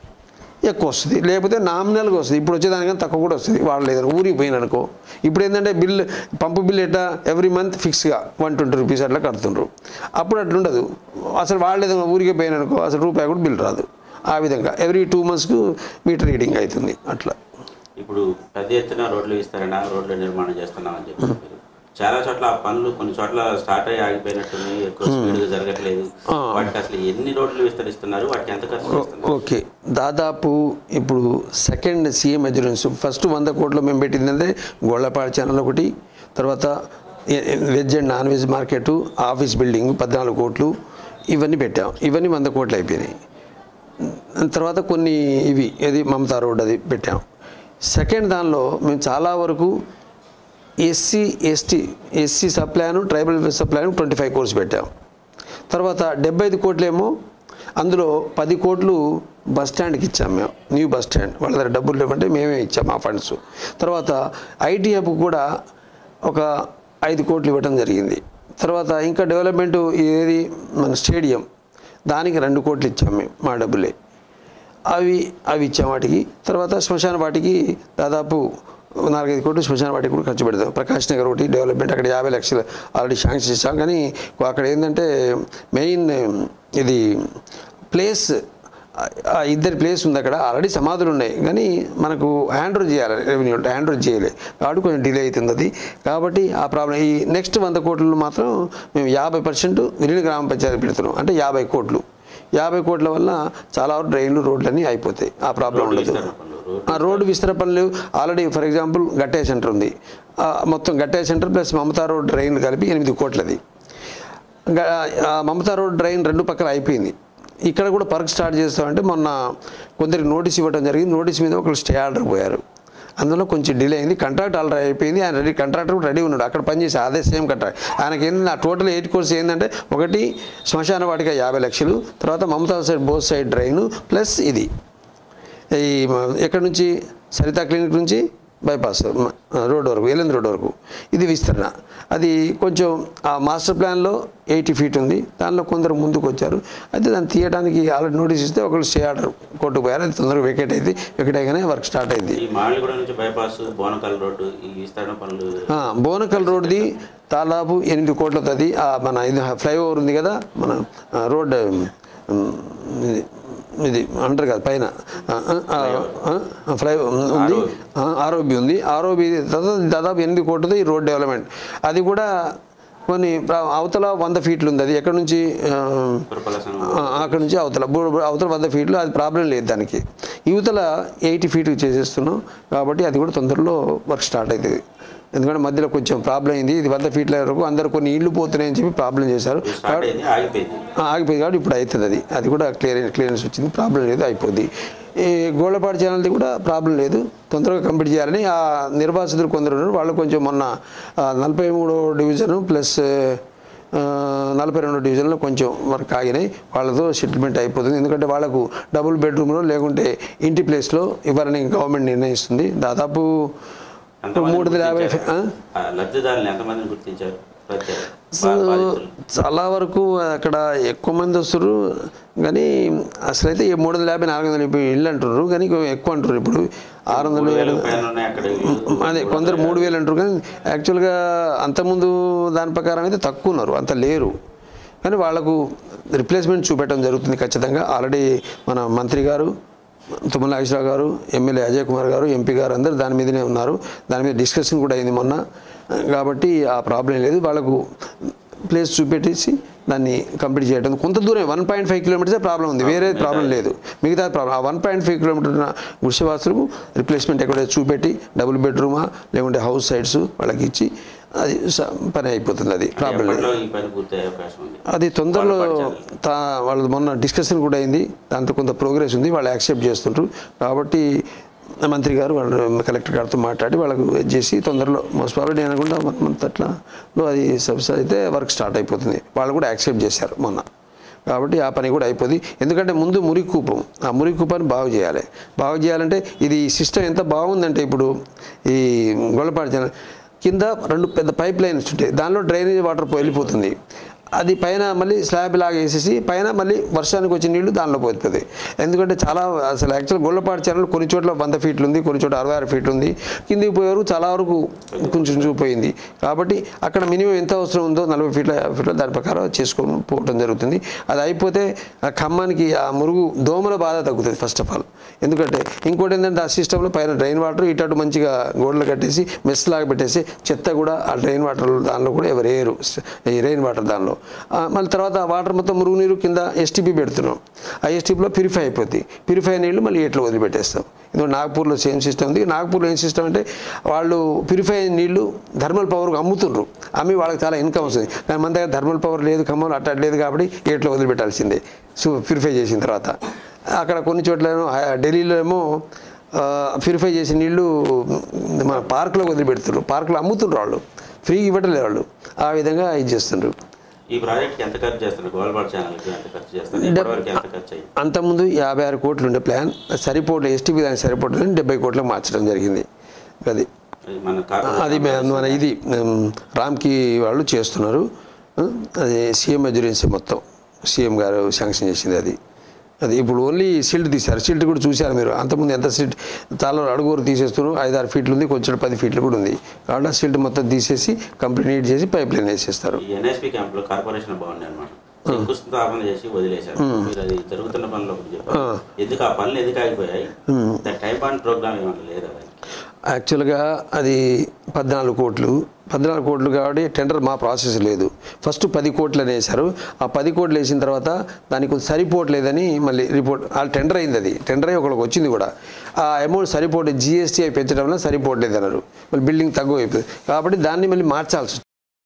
ఎక్కువ వస్తుంది లేకపోతే నామినల్గా వస్తుంది ఇప్పుడు వచ్చేదానికన్నా తక్కువ కూడా వస్తుంది వాడలేదు ఊరికి పోయిననుకో ఇప్పుడు ఏంటంటే బిల్ పంపు బిల్ ఎట్లా ఎవ్రీ మంత్ ఫిక్స్గా వన్ ట్వంటీ రూపీస్ అట్లా కడుతుండ్రు అప్పుడు అట్లా ఉండదు అసలు వాడలేదు ఊరికి పోయిననుకో అసలు రూపాయి కూడా బిల్ రాదు ఆ విధంగా ఎవ్రీ టూ మంత్స్కు మీటర్ రీడింగ్ అవుతుంది అట్లా ఇప్పుడు పెద్ద ఎత్తున రోడ్లు ఇస్తారనా రోడ్లు నిర్మాణం చేస్తున్నామని చెప్పి మీరు చాలా చోట్ల ఆ పనులు కొన్ని చోట్ల స్టార్ట్ అయ్యి ఆగిపోయినట్టున్నాయి ఎక్కువ స్పీడ్గా జరగట్లేదు వాటికి అసలు ఎన్ని రోడ్లు విస్తరిస్తున్నారు వాటికి ఎంత ఖర్చు చేస్తున్నారు ఓకే దాదాపు ఇప్పుడు సెకండ్ సీఎం ఎజురెన్స్ ఫస్ట్ వంద కోట్లు మేము పెట్టిందంటే గోళ్లపాడు ఛానల్ ఒకటి తర్వాత ఎ- ఎ- veg and non veg market office building పద్నాలుగు కోట్లు ఇవన్నీ పెట్టాం ఇవన్నీ వంద కోట్లు అయిపోయినాయి తర్వాత కొన్ని ఇవి ఏది మమతా రోడ్ అది పెట్టాం సెకండ్ దానిలో మేము చాలా వరకు SC ST SC sub plan tribal sub plan twenty five crores పెట్టాం తర్వాత డెబ్బై ఐదు కోట్లేమో అందులో పది కోట్లు బస్ స్టాండ్కి ఇచ్చాం మేము న్యూ బస్ స్టాండ్ వాళ్ళ దగ్గర డబ్బులు లేవంటే మేమే ఇచ్చాం ఆ ఫండ్స్ తర్వాత ఐటీ హబ్ కూడా ఒక ఐదు కోట్లు ఇవ్వడం జరిగింది తర్వాత ఇంకా డెవలప్మెంట్ ఏది మన స్టేడియం దానికి రెండు కోట్లు ఇచ్చాం మేము మా డబ్బులే అవి అవి ఇచ్చాం వాటికి తర్వాత శ్మశాన వాటికి దాదాపు నాలుగైదు కోట్లు శ్మశాన వాటికి కూడా ఖర్చు పెడతాం ప్రకాష్ నగర్ ఒకటి డెవలప్మెంట్ అక్కడ యాభై లక్షలు ఆల్రెడీ శాంక్షన్ చేసాం కానీ అక్కడ ఏంటంటే మెయిన్ ఇది ప్లేస్ ఆ ఇద్దరి ప్లేస్ ఉంది అక్కడ ఆల్రెడీ సమాధులు ఉన్నాయి కానీ మనకు హ్యాండ్ ఓవర్ చేయాలి రెవెన్యూ హ్యాండ్ ఓవర్ చేయలే కాబట్టి కొంచెం డిలే అవుతుంది అది కాబట్టి ఆ ప్రాబ్లం ఈ నెక్స్ట్ వంద కోట్లు మాత్రం మేము యాభై పర్సెంట్ విలీన గ్రామ పంచాయతీ పెడుతున్నాం అంటే యాభై కోట్లు యాభై కోట్ల వల్ల చాలా వరకు డ్రైన్లు రోడ్లన్నీ అయిపోతాయి ఆ ప్రాబ్లం రోడ్లు ఉండదు విస్తరణ పనులు, రోడ్లు ఆ రోడ్డు విస్తరణ పనులు already for example Gatte center ఉంది ఆ మొత్తం Gatte center plus Mamata road డ్రైన్లు కలిపి ఎనిమిది కోట్లది గ- ఆ మమతా రోడ్ డ్రైన్ రెండు పక్కల అయిపోయింది ఇక్కడ కూడా పర్క్ స్టార్ట్ చేస్తామంటే మొన్న కొందరికి నోటీస్ ఇవ్వడం జరిగింది నోటీస్ మీద ఒకరు స్టే ఆర్డర్ పోయారు అందులో కొంచెం డిలే అయింది కాంట్రాక్ట్ ఆల్రెడీ అయిపోయింది ఆయన రెడీ కాంట్రాక్టర్ కూడా రెడీ ఉన్నాడు అక్కడ పనిచేసి అదే సేమ్ కాంట్రాక్ట్ ఆయనకి ఏంటంటే ఆ టోటల్ ఎయిట్ కోర్స్ ఏంటంటే ఒకటి శ్మశాన వాటిక యాభై లక్షలు తర్వాత Mamata side both side drain plus ఇది ఈ మ- ఎక్కడి నుంచి సరితా క్లినిక్ నుంచి బైపాస్ మ- రోడ్ వరకు ఎల్ఎన్ రోడ్ వరకు ఇది విస్తరణ అది కొంచెం ఆ మాస్టర్ ప్లాన్లో ఎయిటీ ఫీట్ ఉంది దానిలో కొందరు ముందుకు వచ్చారు అయితే దాన్ని తీయడానికి ఆల్రెడీ నోటీస్ ఇస్తే ఒకళ్ళు స్టే ఆర్డర్ కోర్టుకు పోయారు అది తొందరగా వెకేట్ అయింది వెకేట్ అయ్యగానే వర్క్ స్టార్ట్ అయింది ఈ మామిడిగూడ నుంచి బైపాస్ బోనకల్ రోడ్డు ఈ విస్తరణ పనులు ఆ, బోనకల్ రోడ్ది దాదాపు ఎనిమిది కోట్ల తది ఆ మన ఇది ఫ్లైఓవర్ ఉంది కదా మన ఆ, రోడ్ ఉమ్, ఇది ఇది అంటారు కదా పైన ఆ, ఆ, ఆ, ఆ, ఫ్లై ఉంది ఆ, ఆరోబి ఉంది ఆరోబి దాదాపు దాదాపు ఎనిమిది కోట్లతో ఈ రోడ్ డెవలప్మెంట్ అది కూడా కొన్ని ప్ర- అవతల వంద ఫీట్లు ఉంది అది ఎక్కడ నుంచి ఆ, పురపలసన ఆ, అక్కడ నుంచి అవతల బు- బు- అవతల వంద ఫీట్లు అది ప్రాబ్లం లేదు దానికి యువతల ఎయిటీ ఫీట్ చేసేస్తున్నాం కాబట్టి అది కూడా తొందరలో వర్క్ స్టార్ట్ అవుతుంది ఎందుకంటే మధ్యలో కొంచెం ప్రాబ్లం అయింది ఇది వంద ఫీట్ల వరకు అందరు కొన్ని ఇళ్ళు పోతున్నాయని చెప్పి ప్రాబ్లం చేశారు స్టార్ట్ అయింది ఆగిపోయింది ఆ, ఆగిపోయింది కాబట్టి ఇప్పుడు అవుతుంది అది అది కూడా క్లియర్ క్లియరెన్స్ వచ్చింది ప్రాబ్లం లేదు అయిపోద్ది ఈ గోళ్ళపాటి ఛానల్ది కూడా ప్రాబ్లం లేదు తొందరగా కంప్లీట్ చేయాలని ఆ నిర్వాసితులు కొందరు ఉన్నారు వాళ్ళు కొంచెం మొన్న ఆ, నలభై మూడో డివిజను ప్లస్ ఆ, నలభై రెండు డివిజన్లో కొంచెం వర్క్ ఆగినాయి వాళ్ళతో సెటిల్మెంట్ అయిపోతుంది ఎందుకంటే వాళ్ళకు డబుల్ బెడ్రూమ్లో లేకుంటే ఇంటి ప్లేస్లో ఇవ్వాలని గవర్నమెంట్ నిర్ణయిస్తుంది దాదాపు ఎంతమందిని మూడు వందల యాభై గుర్తించారు? ఆ? ఆ, లబ్ధిదారులను ఎంతమందిని గుర్తించారు ప్రత్యేక సో బా- బాధితులు చాలా వరకు అక్కడ ఎక్కువ మంది వస్తారు కానీ అసలు అయితే మూడు వందల యాభై నాలుగు వందల యాభై ఇళ్ళు అంటున్నారు కానీ ఇంకో ఎక్కువ అంటారు ఇప్పుడు ఆరు వందలు మూడు ఏడు వేలకు పైన ఉన్నాయి అక్కడ ఇల్లు. అదే కొందరు మూడు వేలు అంటారు కానీ యాక్చువల్గా అంతకుముందు దాని ప్రకారం అయితే తక్కువ ఉన్నారు అంత లేరు కానీ వాళ్ళకు రిప్లేస్మెంట్ చూపెట్టడం జరుగుతుంది ఖచ్చితంగా ఆల్రెడీ మన మంత్రి గారు తుమ్మల నాగేశ్వరరావు గారు ఎమ్మెల్యే అజయ్ కుమార్ గారు ఎంపీ గారు అందరూ దాని మీదనే ఉన్నారు దాని మీద డిస్కషన్ కూడా అయింది మొన్న కాబట్టి ఆ ప్రాబ్లం లేదు వాళ్ళకు ప్లేస్ చూపెట్టేసి దాన్ని కంప్లీట్ చేయడం కొంత దూరం one point five kilometers problem ఉంది వేరే ప్రాబ్లం లేదు మిగతా ప్రాబ్లం ఆ వన్ పాయింట్ ఫైవ్ కిలోమీటర్ ఉన్న గుడిసెవాసులకు రిప్లేస్మెంట్ ఎక్కడైతే చూపెట్టి డబుల్ బెడ్రూమా లేకుంటే హౌస్ సైడ్స్ వాళ్ళకి ఇచ్చి అది స- పని అయిపోతుంది అది ప్రాబ్లం లేదు ఎప్పట్లో ఈ పని పూర్తయ్యే అవకాశం ఉంది అది తొందరలో వాళ్ళు తా వాళ్ళది మొన్న డిస్కషన్ కూడా అయింది దాంతో కొంత ప్రోగ్రెస్ ఉంది వాళ్ళు యాక్సెప్ట్ చేస్తుంటారు కాబట్టి మంత్రి గారు వాళ్ళు కలెక్టర్ గారితో మాట్లాడి వాళ్ళకు ఇది చేసి తొందరలో మోస్ట్ ప్రాబ్లీ అనుకుంటా వన్ మంత్ అట్లాలో అది సబ్సిడీ అయితే వర్క్ స్టార్ట్ అయిపోతుంది వాళ్ళు కూడా యాక్సెప్ట్ చేశారు మొన్న కాబట్టి ఆ పని కూడా అయిపోతుంది ఎందుకంటే ముందు మురికూపం ఆ మురికూపాన్ని బాగు చేయాలి బాగు చేయాలంటే ఇది సిస్టమ్ ఎంత బాగుందంటే ఇప్పుడు ఈ గొల్లపాటి జన కింద రెండు పెద్ద పైప్ లైన్స్ ఉంటాయి దానిలో డ్రైనేజ్ వాటర్ వెళ్ళిపోతుంది అది పైన మళ్ళీ స్లాబ్ లాగా వేసేసి పైన మళ్ళీ వర్షానికి వచ్చే నీళ్లు దానిలో పోతుంది ఎందుకంటే చాలా అసలు యాక్చువల్ గొల్లపాటి ఛానల్ కొన్ని చోట్ల వంద ఫీట్లు ఉంది కొన్ని చోట్ల అరవై ఆరు ఫీట్లు ఉంది కిందికి పోయే వరకు చాలా వరకు కొంచెం చూపోయింది కాబట్టి అక్కడ మినిమం ఎంత అవసరం ఉందో నలభై ఫీట్ల యాభై ఫీట్ల దాని ప్రకారం చేసుకొని పోవడం జరుగుతుంది అది అయిపోతే ఆ ఖమ్మానికి ఆ మురుగు దోమల బాధ తగ్గుతుంది ఫస్ట్ ఆఫ్ ఆల్ ఎందుకంటే ఇంకోటి ఏంటంటే ఆ సిస్టంలో పైన డ్రైన్ వాటర్ ఇటు అటు మంచిగా గోడలు కట్టేసి మెస్ లాగా పెట్టేసి చెత్త కూడా ఆ డ్రైన్ వాటర్ దానిలో కూడా ఎవరు వేయరు ఈ రెయిన్ వాటర్ దానిలో ఆ, మళ్ళీ తర్వాత ఆ వాటర్ మొత్తం మురుగునీరు కింద ఎస్టీపీ పెడుతున్నాం ఆ ఎస్టీపీలో ప్యూరిఫై అయిపోద్ది ప్యూరిఫై నీళ్ళు మళ్ళీ ఎట్లా వదిలిపెట్టేస్తాం ఎందుకంటే నాగ్పూర్లో సేమ్ సిస్టమ్ ఉంది నాగ్పూర్లో ఏం సిస్టమ్ అంటే వాళ్ళు ప్యూరిఫై అయిన నీళ్లు థర్మల్ పవర్కి అమ్ముతుండ్రు అమ్మి వాళ్ళకి చాలా ఇన్కమ్ వస్తుంది కానీ మన దగ్గర థర్మల్ పవర్ లేదు ఖమ్మం అట్లా లేదు కాబట్టి ఎట్లా వదిలిపెట్టాల్సిందే సో ప్యూరిఫై చేసిన తర్వాత అక్కడ కొన్ని చోట్ల ఏమో, ఆ, ఢిల్లీలో ఏమో ప్యూరిఫై చేసిన నీళ్లు మన పార్కులో వదిలిపెడుతున్నారు పార్కులో అమ్ముతుండ్రు వాళ్ళు ఫ్రీ ఇవ్వట్లేదు వాళ్ళు ఆ విధంగా ఇది చేస్తుండ్రు ఈ ప్రాజెక్ట్కి ఎంత ఖర్చు చేస్తారు గోల్బాడ్ ఛానల్కి ఎంత ఖర్చు చేస్తారు ఇప్పటివరకు ఎంత ఖర్చు అయ్యింది అంతకుముందు యాభై ఆరు కోట్లు ఉండే ప్లాన్ సరిపోట్లు ఎస్టీపీ దానికి సరిపోట్లని డెబ్బై కోట్లకు మార్చడం జరిగింది అది అది మన కార్పొరేట్ అది మే- మన ఇది ఉమ్, రామ్కి వాళ్ళు చేస్తున్నారు ఆ, అది సీఎం ఎజురెన్సీ మొత్తం సీఎం గారు శాంక్షన్ చేసింది అది అది ఇప్పుడు ఓన్లీ సిల్ట్ తీశారు సిల్ట్ కూడా చూశారు మీరు అంతకుముందు ఎంత సిల్ట్ చాలా అడుగురు తీసేస్తున్నారు ఐదు ఆరు ఫీట్లు ఉంది కొంచెం పది ఫీట్లు కూడా ఉంది కాబట్టి ఆ సిల్ట్ మొత్తం తీసేసి కంప్లీట్ నీట్ చేసి పైప్ లైన్ వేసేస్తారు ఈ ఎన్ఎస్పి క్యాంప్ లో కార్పొరేషన్ బాగుంది అనమాట శంకుస్థాపన చేసి వదిలేశారు మీరు అది జరుగుతున్న పనులు ఒకటి చెప్పారు ఎందుకు ఆ పనులు ఎందుకు ఆగిపోయాయి దాని టైం బాండ్ ప్రోగ్రామ్ ఏమన్నా లేదా దానికి? యాక్చువల్గా అది పద్నాలుగు కోట్లు పద్నాలుగు కోట్లు కాబట్టి టెండర్ మా ప్రాసెస్ లేదు ఫస్ట్ పది కోట్లు అని వేశారు ఆ పది కోట్లు వేసిన తర్వాత దానికి కొంచెం సరిపోవట్లేదని మళ్ళీ రిపోర్ట్ ఆ టెండర్ అయింది అది టెండర్ అయ్యి ఒకళ్ళకి వచ్చింది కూడా ఆ అమౌంట్ సరిపోవట్లేదు జిఎస్టీ అయి పెంచడం వల్ల సరిపోవట్లేదు అన్నారు మళ్ళీ బిల్డింగ్ తక్కువ అయిపోయింది కాబట్టి దాన్ని మళ్ళీ మార్చాల్సి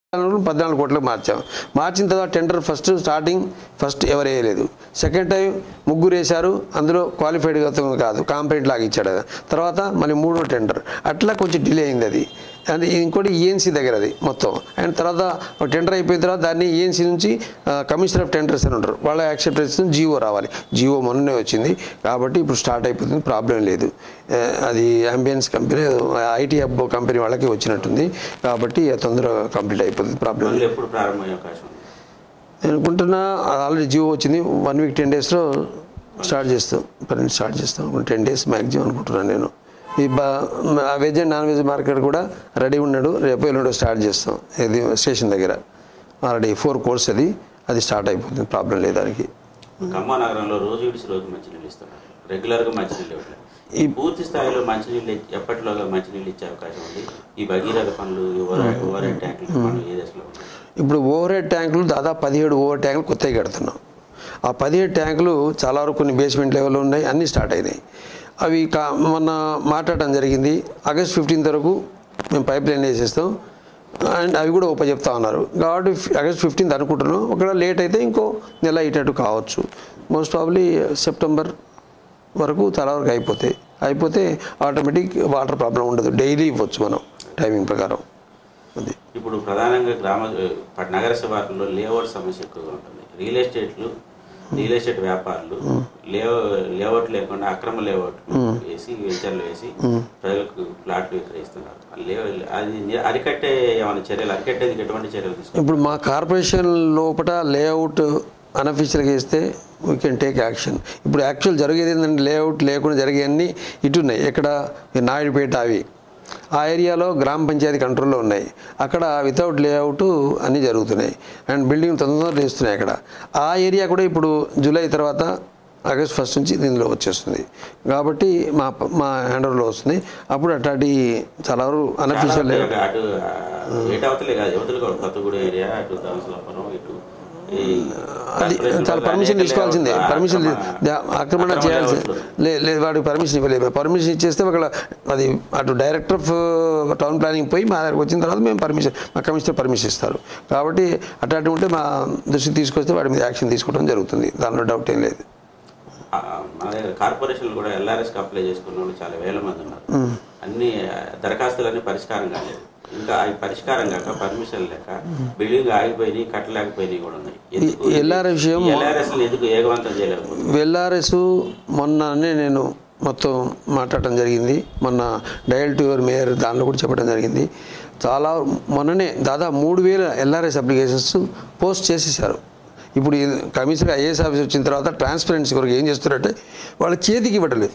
పద్నాలుగు కోట్లకు మార్చాం మార్చిన తర్వాత టెండర్ ఫస్ట్ స్టార్టింగ్ ఫస్ట్ ఎవరు వేయలేదు సెకండ్ టైం ముగ్గురు వేశారు అందులో క్వాలిఫైడ్ కాదు కాంప్లైంట్ లాగా ఇచ్చాడు అది. తర్వాత మళ్ళీ మూడో టెండర్ అట్లా కొంచెం డిలే అయింది అది అది ఇంకోటి ఈఎన్సీ దగ్గర అది మొత్తం అండ్ తర్వాత ఒక టెండర్ అయిపోయిన తర్వాత దాన్ని ఈఎన్సీ నుంచి కమిషనర్ ఆఫ్ టెండర్స్ అని ఉంటారు వాళ్ళ యాక్సెప్టెన్స్ జియో రావాలి జియో మొన్ననే వచ్చింది కాబట్టి ఇప్పుడు స్టార్ట్ అయిపోతుంది ప్రాబ్లం లేదు ఆ, అది ambience company IT hub company వాళ్ళకి వచ్చినట్టుంది కాబట్టి అది తొందరగా కంప్లీట్ అయిపోతుంది ప్రాబ్లం పనులు ఎప్పుడు ప్రారంభమయ్యే అవకాశం ఉంది నేను అనుకుంటున్నా ఆల్రెడీ జియో వచ్చింది వన్ వీక్ టెన్ డేస్లో స్టార్ట్ చేస్తాం పని స్టార్ట్ చేస్తాం టెన్ డేస్ మ్యాక్సిమం అనుకుంటున్నాను నేను ఈ బా veg and non veg market కూడా రెడీ ఉన్నాడు రేపు ఎల్లుండో స్టార్ట్ చేస్తాం ఇది స్టేషన్ దగ్గర ఆల్రెడీ ఫోర్ కోర్స్ అది అది స్టార్ట్ అయిపోతుంది ప్రాబ్లం లేదు దానికి ఖమ్మం నగరంలో రోజు విడిచి రోజు మంచినీళ్ళు ఇస్తున్నారు రెగ్యులర్గా మంచినీళ్ళు ఇవ్వట్లేదు ఈ పూర్తి స్థాయిలో మంచినీళ్ళు ఇచ్చి- ఎప్పటిలోగా మంచినీళ్ళు ఇచ్చే అవకాశం ఉంది ఈ భగీరథ పనులు ఈ ఓవర్ ఓవర్ హెడ్ ట్యాంకుల పనులు ఏ దశలో ఉన్నాయి ఇప్పుడు ఓవర్ హెడ్ ట్యాంకులు దాదాపు పదిహేడు ఓవర్ ట్యాంకులు కొత్తవి కడుతున్నాం ఆ పదిహేడు ట్యాంకులు చాలా వరకు కొన్ని బేస్మెంట్ లెవెల్లో ఉన్నాయి అన్నీ స్టార్ట్ అయినాయి అవి కా మొన్న మాట్లాడడం జరిగింది ఆగస్ట్ ఫిఫ్టీన్త్ వరకు మేము పైప్ లైన్ వేసేస్తాం అండ్ అవి కూడా ఓపెన్ చెప్తా ఉన్నారు కాబట్టి ఫి- ఆగస్ట్ ఫిఫ్టీన్త్ అనుకుంటున్నాం ఒకవేళ లేట్ అయితే ఇంకో నెల అయ్యేటట్టు కావచ్చు మోస్ట్ ప్రాబ్లీ సెప్టెంబర్ వరకు చాలా వరకు అయిపోతాయి అయిపోతే ఆటోమేటిక్ వాటర్ ప్రాబ్లం ఉండదు డైలీ ఇవ్వచ్చు మనం టైమింగ్ ప్రకారం అది ఇప్పుడు ప్రధానంగా గ్రామ పట్- నగర శివార్లలో లేఅవుట్ సమస్య ఎక్కువగా ఉంటుంది రియల్ ఎస్టేట్లు రియల్ ఎస్టేట్ వ్యాపారులు లేఅ లేఅవుట్ లేకుండా అక్రమ లేఅవుట్లు వేసి వెంచర్లు వేసి ప్రజలకు ప్లాట్లు విక్రయిస్తున్నారు ఆ లేఅ- అది ని- అరికట్టే ఏమైనా చర్యలు అరికట్టేందుకు ఎటువంటి చర్యలు తీసుకుంటారు ఇప్పుడు మా కార్పొరేషన్ లోపల లేఅవుట్ అనఫిషియల్గా ఇస్తే వీ కెన్ టేక్ యాక్షన్ ఇప్పుడు యాక్చువల్ జరిగేది ఏంటంటే లేఅవుట్ లేకుండా జరిగేవన్నీ ఇటున్నాయి ఎక్కడ ఈ నాయుడుపేట అవి ఆ ఏరియాలో గ్రామ పంచాయతీ కంట్రోల్లో ఉన్నాయి అక్కడ వితౌట్ లేఅవుట్ అన్నీ జరుగుతున్నాయి అండ్ బిల్డింగ్ తొందరగా వేస్తున్నాయి అక్కడ ఆ ఏరియా కూడా ఇప్పుడు జూలై తర్వాత ఆగస్ట్ ఫస్ట్ నుంచి దీనిలో వచ్చేస్తుంది కాబట్టి మా మా హ్యాండ్ ఓవర్లో వస్తుంది అప్పుడు అట్లాంటి చాలా వరకు అనఫిషియల్ చాలా అటు ఆ, ఏటు అవతలే కాదు యువతలు కూడా కొత్తగూడెం ఏరియా అటు దామసలాపురం ఇటు ఈ అది కార్పొరేషన్ చాలా వల్ల పర్మిషన్ అనేక తీసుకోవాల్సిందే లేఅవుట్లు, పర్మిషన్ అక్రమ- ఆక్రమణ అక్రమ చేయాల్సి లేఅవుట్లు. లే లేదు వాడికి పర్మిషన్ ఇవ్వలేదు పర్మిషన్ ఇచ్చేస్తే ఒకవేళ అది అటు డైరెక్టర్ ఆఫ్ టౌన్ ప్లానింగ్ పోయి మా దగ్గరకు వచ్చిన తర్వాత మేము పర్మిషన్ మా కమిషనర్ పర్మిషన్ ఇస్తారు కాబట్టి అట్లాంటివి ఉంటే మా దృష్టికి తీసుకొస్తే వాడి మీద యాక్షన్ తీసుకోవడం జరుగుతుంది దానిలో డౌట్ ఏం లేదు ఆ, మన దగ్గర కార్పొరేషన్లు కూడా ఎల్ఆర్ఎస్కి అప్లై చేసుకున్న వాళ్ళు చాలా వేల మంది ఉన్నారు అన్ని ఆ, దరఖాస్తులన్నీ పరిష్కారం కాలేదు ఇంకా అవి పరిష్కారం కాక పర్మిషన్ లేక బిల్డింగ్ ఆగిపోయినాయి కట్టలేకపోయినాయి కూడా ఉన్నాయి ఎందుకు ఈ LRS విషయం ఎల్ఆర్ఎస్ ఎందుకు ఏగవంతం చేయలేకపోతుంది వెల్ఆర్ఎస్ మొన్ననే నేను మొత్తం మాట్లాడటం జరిగింది మొన్న డయల్ టు యువర్ మేయర్ దానిలో కూడా చెప్పడం జరిగింది చాలా మొన్ననే దాదాపు మూడు వేల ఎల్ఆర్ఎస్ అప్లికేషన్స్ పోస్ట్ చేసేసారు ఇప్పుడు ఈ కమిషనర్ ఐఏఎస్ ఆఫీస్ వచ్చిన తర్వాత ట్రాన్స్పరెన్సీ కొరకు ఏం చేస్తున్నారంటే వాళ్ళ చేతికి ఇవ్వట్లేదు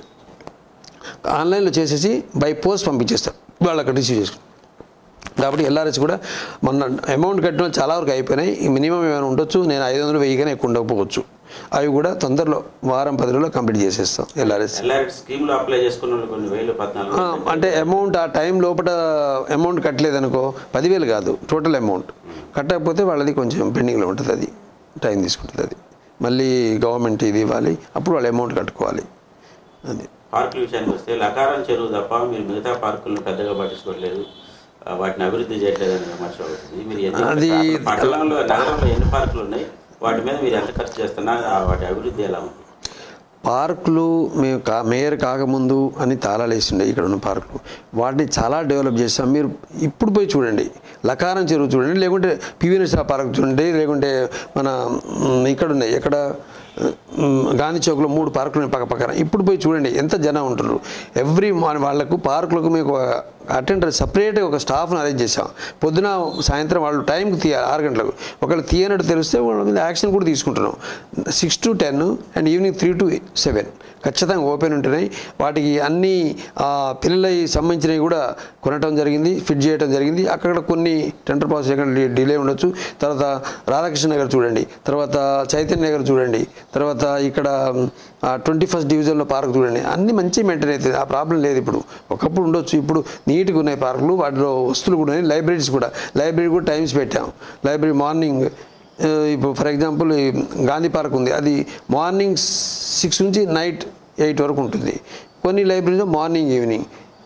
ఆన్లైన్లో చేసేసి బై పోస్ట్ పంపించేస్తారు వాళ్ళు అక్కడ రిసీవ్ చేసుకుంటారు కాబట్టి ఎల్ఆర్ఎస్ కూడా మొన్న అమౌంట్ కట్టిన వాళ్ళు చాలా వరకు అయిపోయినాయి ఈ మినిమం ఏమైనా ఉండొచ్చు నేను ఐదు వందలు వెయ్యిగానే ఎక్కువ ఉండకపోవచ్చు అవి కూడా తొందరలో వారం పది రోజుల్లో కంప్లీట్ చేసేస్తాం ఎల్ఆర్ఎస్ ఎల్ఆర్ఎస్ స్కీమ్ లో అప్లై చేసుకున్న వాళ్ళు కొన్ని వేలు పద్నాలుగు ఆ, అంటే అమౌంట్ ఆ టైం లోపల అమౌంట్ కట్టలేదనుకో పదివేలు కాదు టోటల్ అమౌంట్ కట్టకపోతే వాళ్ళది కొంచెం పెండింగ్లో ఉంటుంది అది టైం తీసుకుంటుంది అది మళ్ళీ గవర్నమెంట్ ఇది ఇవ్వాలి అప్పుడు వాళ్ళు అమౌంట్ కట్టుకోవాలి అది పార్కుల విషయానికి వస్తే లకారం చెరువు తప్ప మీరు మిగతా పార్కులను పెద్దగా పట్టించుకోవట్లేదు ఆ, వాటిని అభివృద్ధి చేయట్లేదని విమర్శ అవుతుంది మీరు ఎన్ని అది- అసలు పట్టణంలో నగరంలో ఎన్ని పార్కులు ఉన్నాయి వాటి మీద మీరు ఎంత ఖర్చు చేస్తున్నారు ఆ, వాటి అభివృద్ధి ఎలా ఉంది పార్కులు మేము కా మేయర్ కాకముందు అని తాళాలు వేసిండే ఇక్కడ ఉన్న పార్కులు వాటిని చాలా డెవలప్ చేస్తాం మీరు ఇప్పుడు పోయి చూడండి లకారం చెరువు చూడండి లేకుంటే పివి నరసింహ పార్క్ చూడండి లేకుంటే మన మ్, ఇక్కడ ఉన్నాయి ఎక్కడ మ్, గాంధీ చౌక్లో మూడు పార్కులు ఉన్నాయి పక్క పక్కన ఇప్పుడు పోయి చూడండి ఎంత జనం ఉంటారు ఎవ్రీ మార్నింగ్ వాళ్ళకు పార్కులకు మీకు అటెండర్ సపరేట్గా ఒక స్టాఫ్ను అరేంజ్ చేసాం పొద్దున సాయంత్రం వాళ్ళు టైంకి తీయాలి ఆరు గంటలకు ఒకవేళ తీయనట్టు తెలిస్తే వాళ్ళ మీద యాక్షన్ కూడా తీసుకుంటున్నాం six to ten and evening three to seven ఖచ్చితంగా ఓపెన్ ఉంటున్నాయి వాటికి అన్ని ఆ, పిల్లలకి సంబంధించినవి కూడా కొనటం జరిగింది ఫిట్ చేయడం జరిగింది అక్కడ కొన్ని టెండర్ ప్రాసెస్ ఎక్కడ డిలే ఉండొచ్చు తర్వాత రాధాకృష్ణ నగర్ చూడండి తర్వాత చైతన్య నగర్ చూడండి తర్వాత ఇక్కడ ట్వంటీ ఫస్ట్ డివిజన్లో పార్క్ చూడండి అన్ని మంచి మెయింటైన్ అవుతుంది ఆ ప్రాబ్లం లేదు ఇప్పుడు ఒకప్పుడు ఉండొచ్చు ఇప్పుడు నీట్గా ఉన్నాయి పార్కులు వాటిలో వస్తువులు కూడా ఉన్నాయి లైబ్రరీస్ కూడా లైబ్రరీ కూడా టైమ్స్ పెట్టాం లైబ్రరీ మార్నింగ్ ఆ, ఇప్పుడు ఫర్ ఎగ్జాంపుల్ ఈ గాంధీ పార్క్ ఉంది అది మార్నింగ్ సిక్స్ నుంచి నైట్ ఎయిట్ వరకు ఉంటుంది కొన్ని లైబ్రరీలో morning evening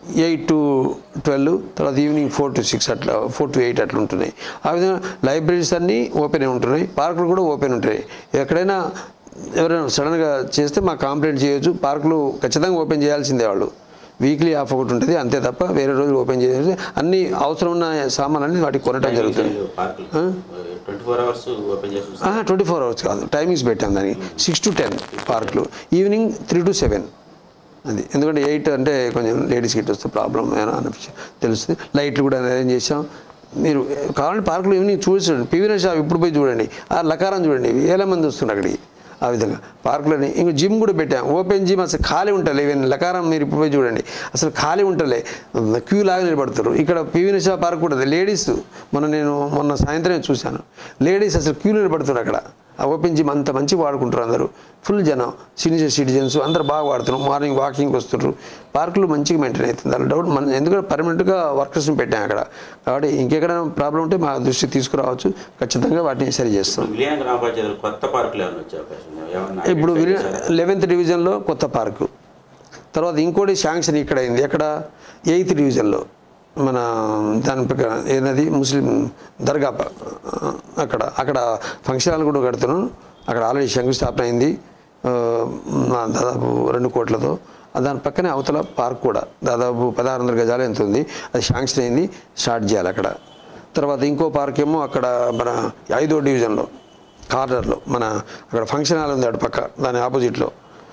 eight to twelve తర్వాత ఈవినింగ్ ఫోర్ టు సిక్స్ అట్లా ఫోర్ టు ఎయిట్ అట్లా ఉంటున్నాయి ఆ విధంగా లైబ్రరీస్ అన్నీ ఓపెన్ ఉంటున్నాయి పార్కులు కూడా ఓపెన్ ఉంటాయి ఎక్కడైనా ఎవరైనా సడన్గా చేస్తే మా కంప్లైంట్ చేయొచ్చు పార్కులు ఖచ్చితంగా ఓపెన్ చేయాల్సిందే వాళ్ళు వీక్లీ ఆఫ్ ఒకటి ఉంటుంది అంతే తప్ప వేరే రోజులు ఓపెన్ చేయాల్సి అన్ని అవసరం ఉన్న సామాన్ అన్ని వాటికి కొనటం జరుగుతుంది పార్కులు ట్వంటీ ఫోర్ అవర్స్ ఓపెన్ చేసి ఉంచుతారు. ట్వంటీ ఫోర్ అవర్స్ కాదు టైమింగ్స్ పెట్టాం దానికి సిక్స్ టు టెన్ పార్కులు ఈవినింగ్ త్రీ టు సెవెన్ అది ఎందుకంటే ఎయిట్ అంటే కొంచెం లేడీస్ గిట్ వస్తే ప్రాబ్లం ఏమైనా అనిపించి తెలుస్తుంది లైట్లు కూడా అరేంజ్ చేసాం మీరు కావాలంటే పార్కులు ఈవినింగ్ చూడండి పీవీ షాప్ ఇప్పుడు పోయి చూడండి ఆ లకారం చూడండి వేల మంది వస్తున్నారు అక్కడికి ఆ విధంగా పార్కులని ఇంకో జిమ్ కూడా పెట్టాం ఓపెన్ జిమ్ అసలు ఖాళీ ఉంటుంది ఈవెన్ లకారం మీరు ఇప్పుడు పోయి చూడండి అసలు ఖాళీ ఉంటలే క్యూ లాగా నిలబడతారు ఇక్కడ పీవీ నిషా పార్క్ కూడా లేడీస్ మొన్న నేను మొన్న సాయంత్రం చూశాను లేడీస్ అసలు క్యూ నిలబడుతున్నారు అక్కడ ఆ ఓపెన్ జిమ్ అంత మంచి వాడుకుంటారు అందరూ ఫుల్ జనం సీనియర్ సిటిజన్స్ అందరూ బాగా వాడుతున్నారు మార్నింగ్ వాకింగ్ వస్తున్నారు పార్కులు మంచిగా మెయింటైన్ అవుతుంది దాని డౌట్ మన ఎందుకంటే పర్మనెంట్గా వర్కర్స్ని పెట్టాం అక్కడ కాబట్టి ఇంకెక్కడైనా ప్రాబ్లం ఉంటే మా దృష్టికి తీసుకురావచ్చు ఖచ్చితంగా వాటిని సరి చేస్తాం విలీన గ్రామ పంచాయతీలు కొత్త పార్కులు ఏమైనా వచ్చే అవకాశం ఉందా? ఏమన్నా ఇప్పుడు identify చేశారా? లెవెన్త్ డివిజన్లో కొత్త పార్కు తర్వాత ఇంకోటి శాంక్షన్ ఇక్కడ అయింది ఎక్కడ ఎయిత్ డివిజన్లో మన దాని ప్రకారం ఏనది ముస్లిం దర్గా ప- అక్కడ అక్కడ ఫంక్షన్ హాల్ కూడా కడుతున్నాం అక్కడ ఆల్రెడీ శంకుస్థాపన అయింది ఆ, మా దాదాపు రెండు కోట్లతో ఆ దాని పక్కనే అవతల పార్క్ కూడా దాదాపు పదహారు వందల గజాలు ఎంత ఉంది అది శాంక్షన్ అయింది స్టార్ట్ చేయాలి అక్కడ తర్వాత ఇంకో పార్క్ ఏమో అక్కడ మన ఐదో డివిజన్లో కార్నర్లో మన అక్కడ ఫంక్షన్ హాల్ ఉంది అటు పక్క దాని ఆపోజిట్లో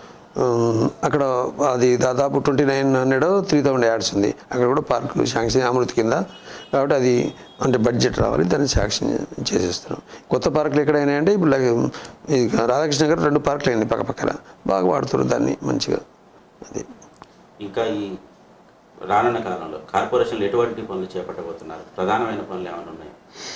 ఉమ్, అక్కడ అది దాదాపు twenty nine hundred three thousand yards ఉంది అక్కడ కూడా పార్క్ శాంక్షన్ అమృత్ కింద కాబట్టి అది అంటే బడ్జెట్ రావాలి దాన్ని శాంక్షన్ చేసేస్తున్నాం కొత్త పార్కులు ఎక్కడైనా అంటే ఇప్పుడు లైక్ ఇది రాధాకృష్ణ గారు రెండు పార్కులు అయింది పక్క పక్కన బాగా వాడుతున్నారు దాన్ని మంచిగా అది ఇంకా ఈ రానున్న కాలంలో కార్పొరేషన్లు ఎటువంటి పనులు చేపట్టబోతున్నారు ప్రధానమైన పనులు ఏమైనా ఉన్నాయి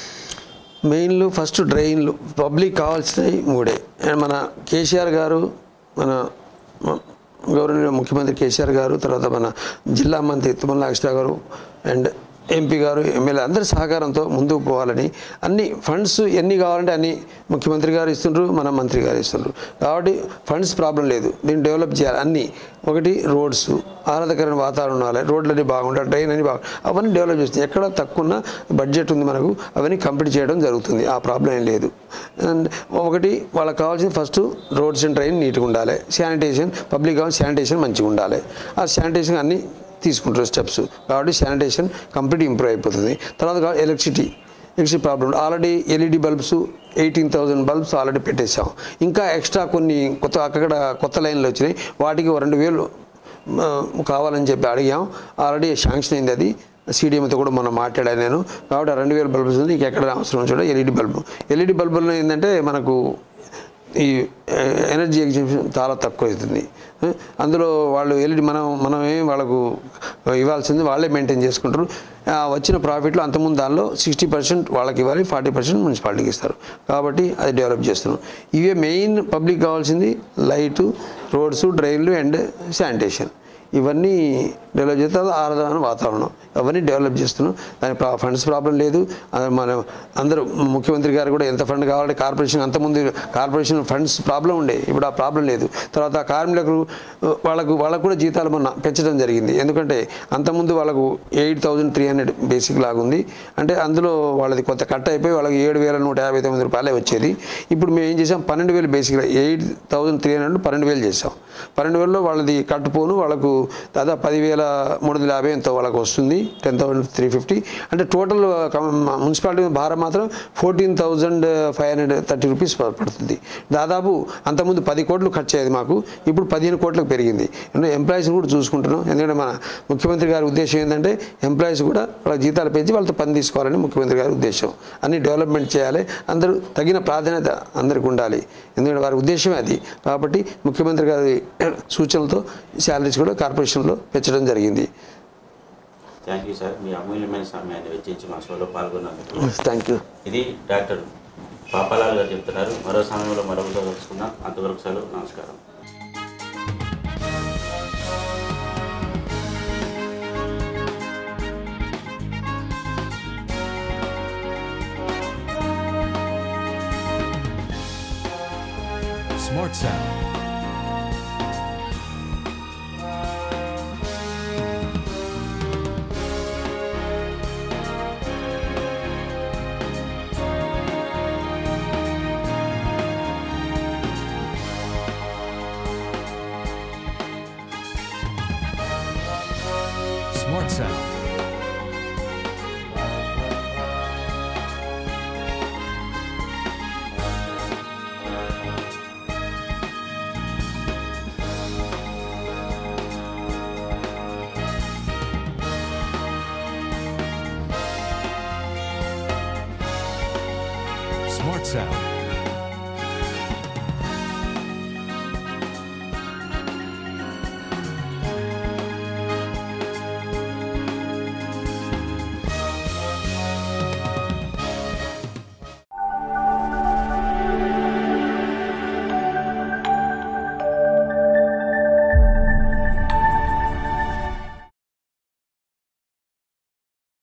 మెయిన్లు ఫస్ట్ డ్రైన్లు పబ్లిక్ కావాల్సినవి మూడే అండ్ మన కేసీఆర్ గారు మన మ- గౌరవనీయ ముఖ్యమంత్రి కేసీఆర్ గారు తర్వాత మన జిల్లా మంత్రి తుమ్మల నాగేశ్వర గారు అండ్ ఎంపీ గారు ఎమ్మెల్యే అందరి సహకారంతో ముందుకు పోవాలని అన్ని ఫండ్స్ ఎన్ని కావాలంటే అన్ని ముఖ్యమంత్రి గారు ఇస్తుండ్రు మన మంత్రి గారు ఇస్తుండ్రు కాబట్టి ఫండ్స్ ప్రాబ్లం లేదు దీన్ని డెవలప్ చేయాలి అన్నీ ఒకటి రోడ్స్ ఆహ్లాదకరమైన వాతావరణం ఉండాలి రోడ్లన్నీ బాగుండాలి ట్రైన్ అన్ని బాగు అవన్నీ డెవలప్ చేస్తుంది ఎక్కడ తక్కువ ఉన్న బడ్జెట్ ఉంది మనకు అవన్నీ కంప్లీట్ చేయడం జరుగుతుంది ఆ ప్రాబ్లం ఏం లేదు అండ్ ఒకటి వాళ్ళకి కావాల్సింది ఫస్ట్ రోడ్స్ అండ్ ట్రైన్ నీట్గా ఉండాలి శానిటేషన్ పబ్లిక్ కావాలి శానిటేషన్ మంచిగా ఉండాలి ఆ శానిటేషన్ అన్నీ తీసుకుంటారు స్టెప్స్ కాబట్టి శానిటేషన్ కంప్లీట్ ఇంప్రూవ్ అయిపోతుంది తర్వాత electricity electricity problem already LED bulbs eighteen thousand bulbs already పెట్టేసాం ఇంకా ఎక్స్ట్రా కొన్ని కొత్త అక్కడ కొత్త లైన్లు వచ్చినాయి వాటికి ఓ రెండు వేలు ఆ, కావాలని చెప్పి అడిగాం ఆల్రెడీ శాంక్షన్ అయింది అది సీడీఎంతో కూడా మొన్న మాట్లాడాను నేను కాబట్టి ఆ రెండు వేల బల్బ్స్ ఉంది ఇంకెక్కడ అవసరం చూడ ఎల్ఈడి బల్బు ఎల్ఈడి బల్బుల్లో ఏంటంటే మనకు ఈ ఆ, ఎనర్జీ ఎగ్జిబిషన్ చాలా తక్కువ అవుతుంది ఆ, అందులో వాళ్ళు ఎల్ఈడి మనం మనమే వాళ్ళకు ఇవ్వాల్సింది వాళ్ళే మెయింటైన్ చేసుకుంటారు ఆ, వచ్చిన ప్రాఫిట్లో అంతకుముందు దానిలో సిక్స్టీ పర్సెంట్ వాళ్ళకి ఇవ్వాలి ఫార్టీ పర్సెంట్ మున్సిపాలిటీకి ఇస్తారు కాబట్టి అది డెవలప్ చేస్తున్నాం ఇవే మెయిన్ పబ్లిక్ కావాల్సింది లైటు రోడ్స్ డ్రైన్లు అండ్ శానిటేషన్ ఇవన్నీ డెవలప్ చేస్తే అది ఆరాధన వాతావరణం అవన్నీ డెవలప్ చేస్తున్నాం దాని ప్రా- ఫండ్స్ ప్రాబ్లం లేదు ఆ, మన అందరూ ముఖ్యమంత్రి గారు కూడా ఎంత ఫండ్ కావాలంటే కార్పొరేషన్ అంతకుముందు కార్పొరేషన్ ఫండ్స్ ప్రాబ్లం ఉండే ఇప్పుడు ఆ ప్రాబ్లం లేదు తర్వాత ఆ కార్మికులకు ఆ, వాళ్ళకు వాళ్ళకు కూడా జీతాలు మొన్న పెంచడం జరిగింది ఎందుకంటే అంతకుముందు వాళ్ళకు eight thousand three hundred basic లాగా ఉంది అంటే అందులో వాళ్ళది కొత్త కట్ అయిపోయి వాళ్ళకి ఏడు వేల నూట యాభై తొమ్మిది రూపాయలే వచ్చేది ఇప్పుడు మేము ఏం చేసాం పన్నెండు వేలు బేసిక్గా ఎయిట్ థౌజండ్ త్రీ హండ్రెడ్ పన్నెండు వేలు చేసాం పన్నెండు వేలలో వాళ్ళది కట్టుపోను వాళ్ళకు దాదాపు పదివేల మూడు వందల యాభై ఎంతో వాళ్ళకు వస్తుంది టెన్ థౌసండ్ త్రీ ఫిఫ్టీ అంటే టోటల్ మున్సిపాలిటీ భారం మాత్రం fourteen thousand five hundred thirty rupees ప- పడుతుంది దాదాపు అంతకుముందు పది కోట్లు ఖర్చు అయ్యేది మాకు ఇప్పుడు పదిహేను కోట్లకు పెరిగింది అంటే ఎంప్లాయీస్ని కూడా చూసుకుంటున్నాం ఎందుకంటే మన ముఖ్యమంత్రి గారి ఉద్దేశం ఏంటంటే ఎంప్లాయీస్ కూడా వాళ్ళ జీతాలు పెంచి వాళ్ళతో పని తీసుకోవాలని ముఖ్యమంత్రి గారి ఉద్దేశం అన్ని డెవలప్మెంట్ చేయాలి అందరూ తగిన ప్రాధాన్యత అందరికి ఉండాలి ఎందుకంటే వారి ఉద్దేశమే అది కాబట్టి ముఖ్యమంత్రి గారి సూచనలతో శాలరీస్ కూడా కార్పొరేషన్లో పెంచడం జరిగింది థ్యాంక్ యూ సార్ మీ అమూల్యమైన సమయాన్ని వెచ్చించి మా షోలో పాల్గొన్నందుకు థ్యాంక్ యూ ఇది డాక్టర్ పాపాలాల్ గారు చెప్తున్నారు మరో సమయంలో మరొకటి కలుసుకుందాం అంతవరకు సెలవు నమస్కారం Smart Sound. sound.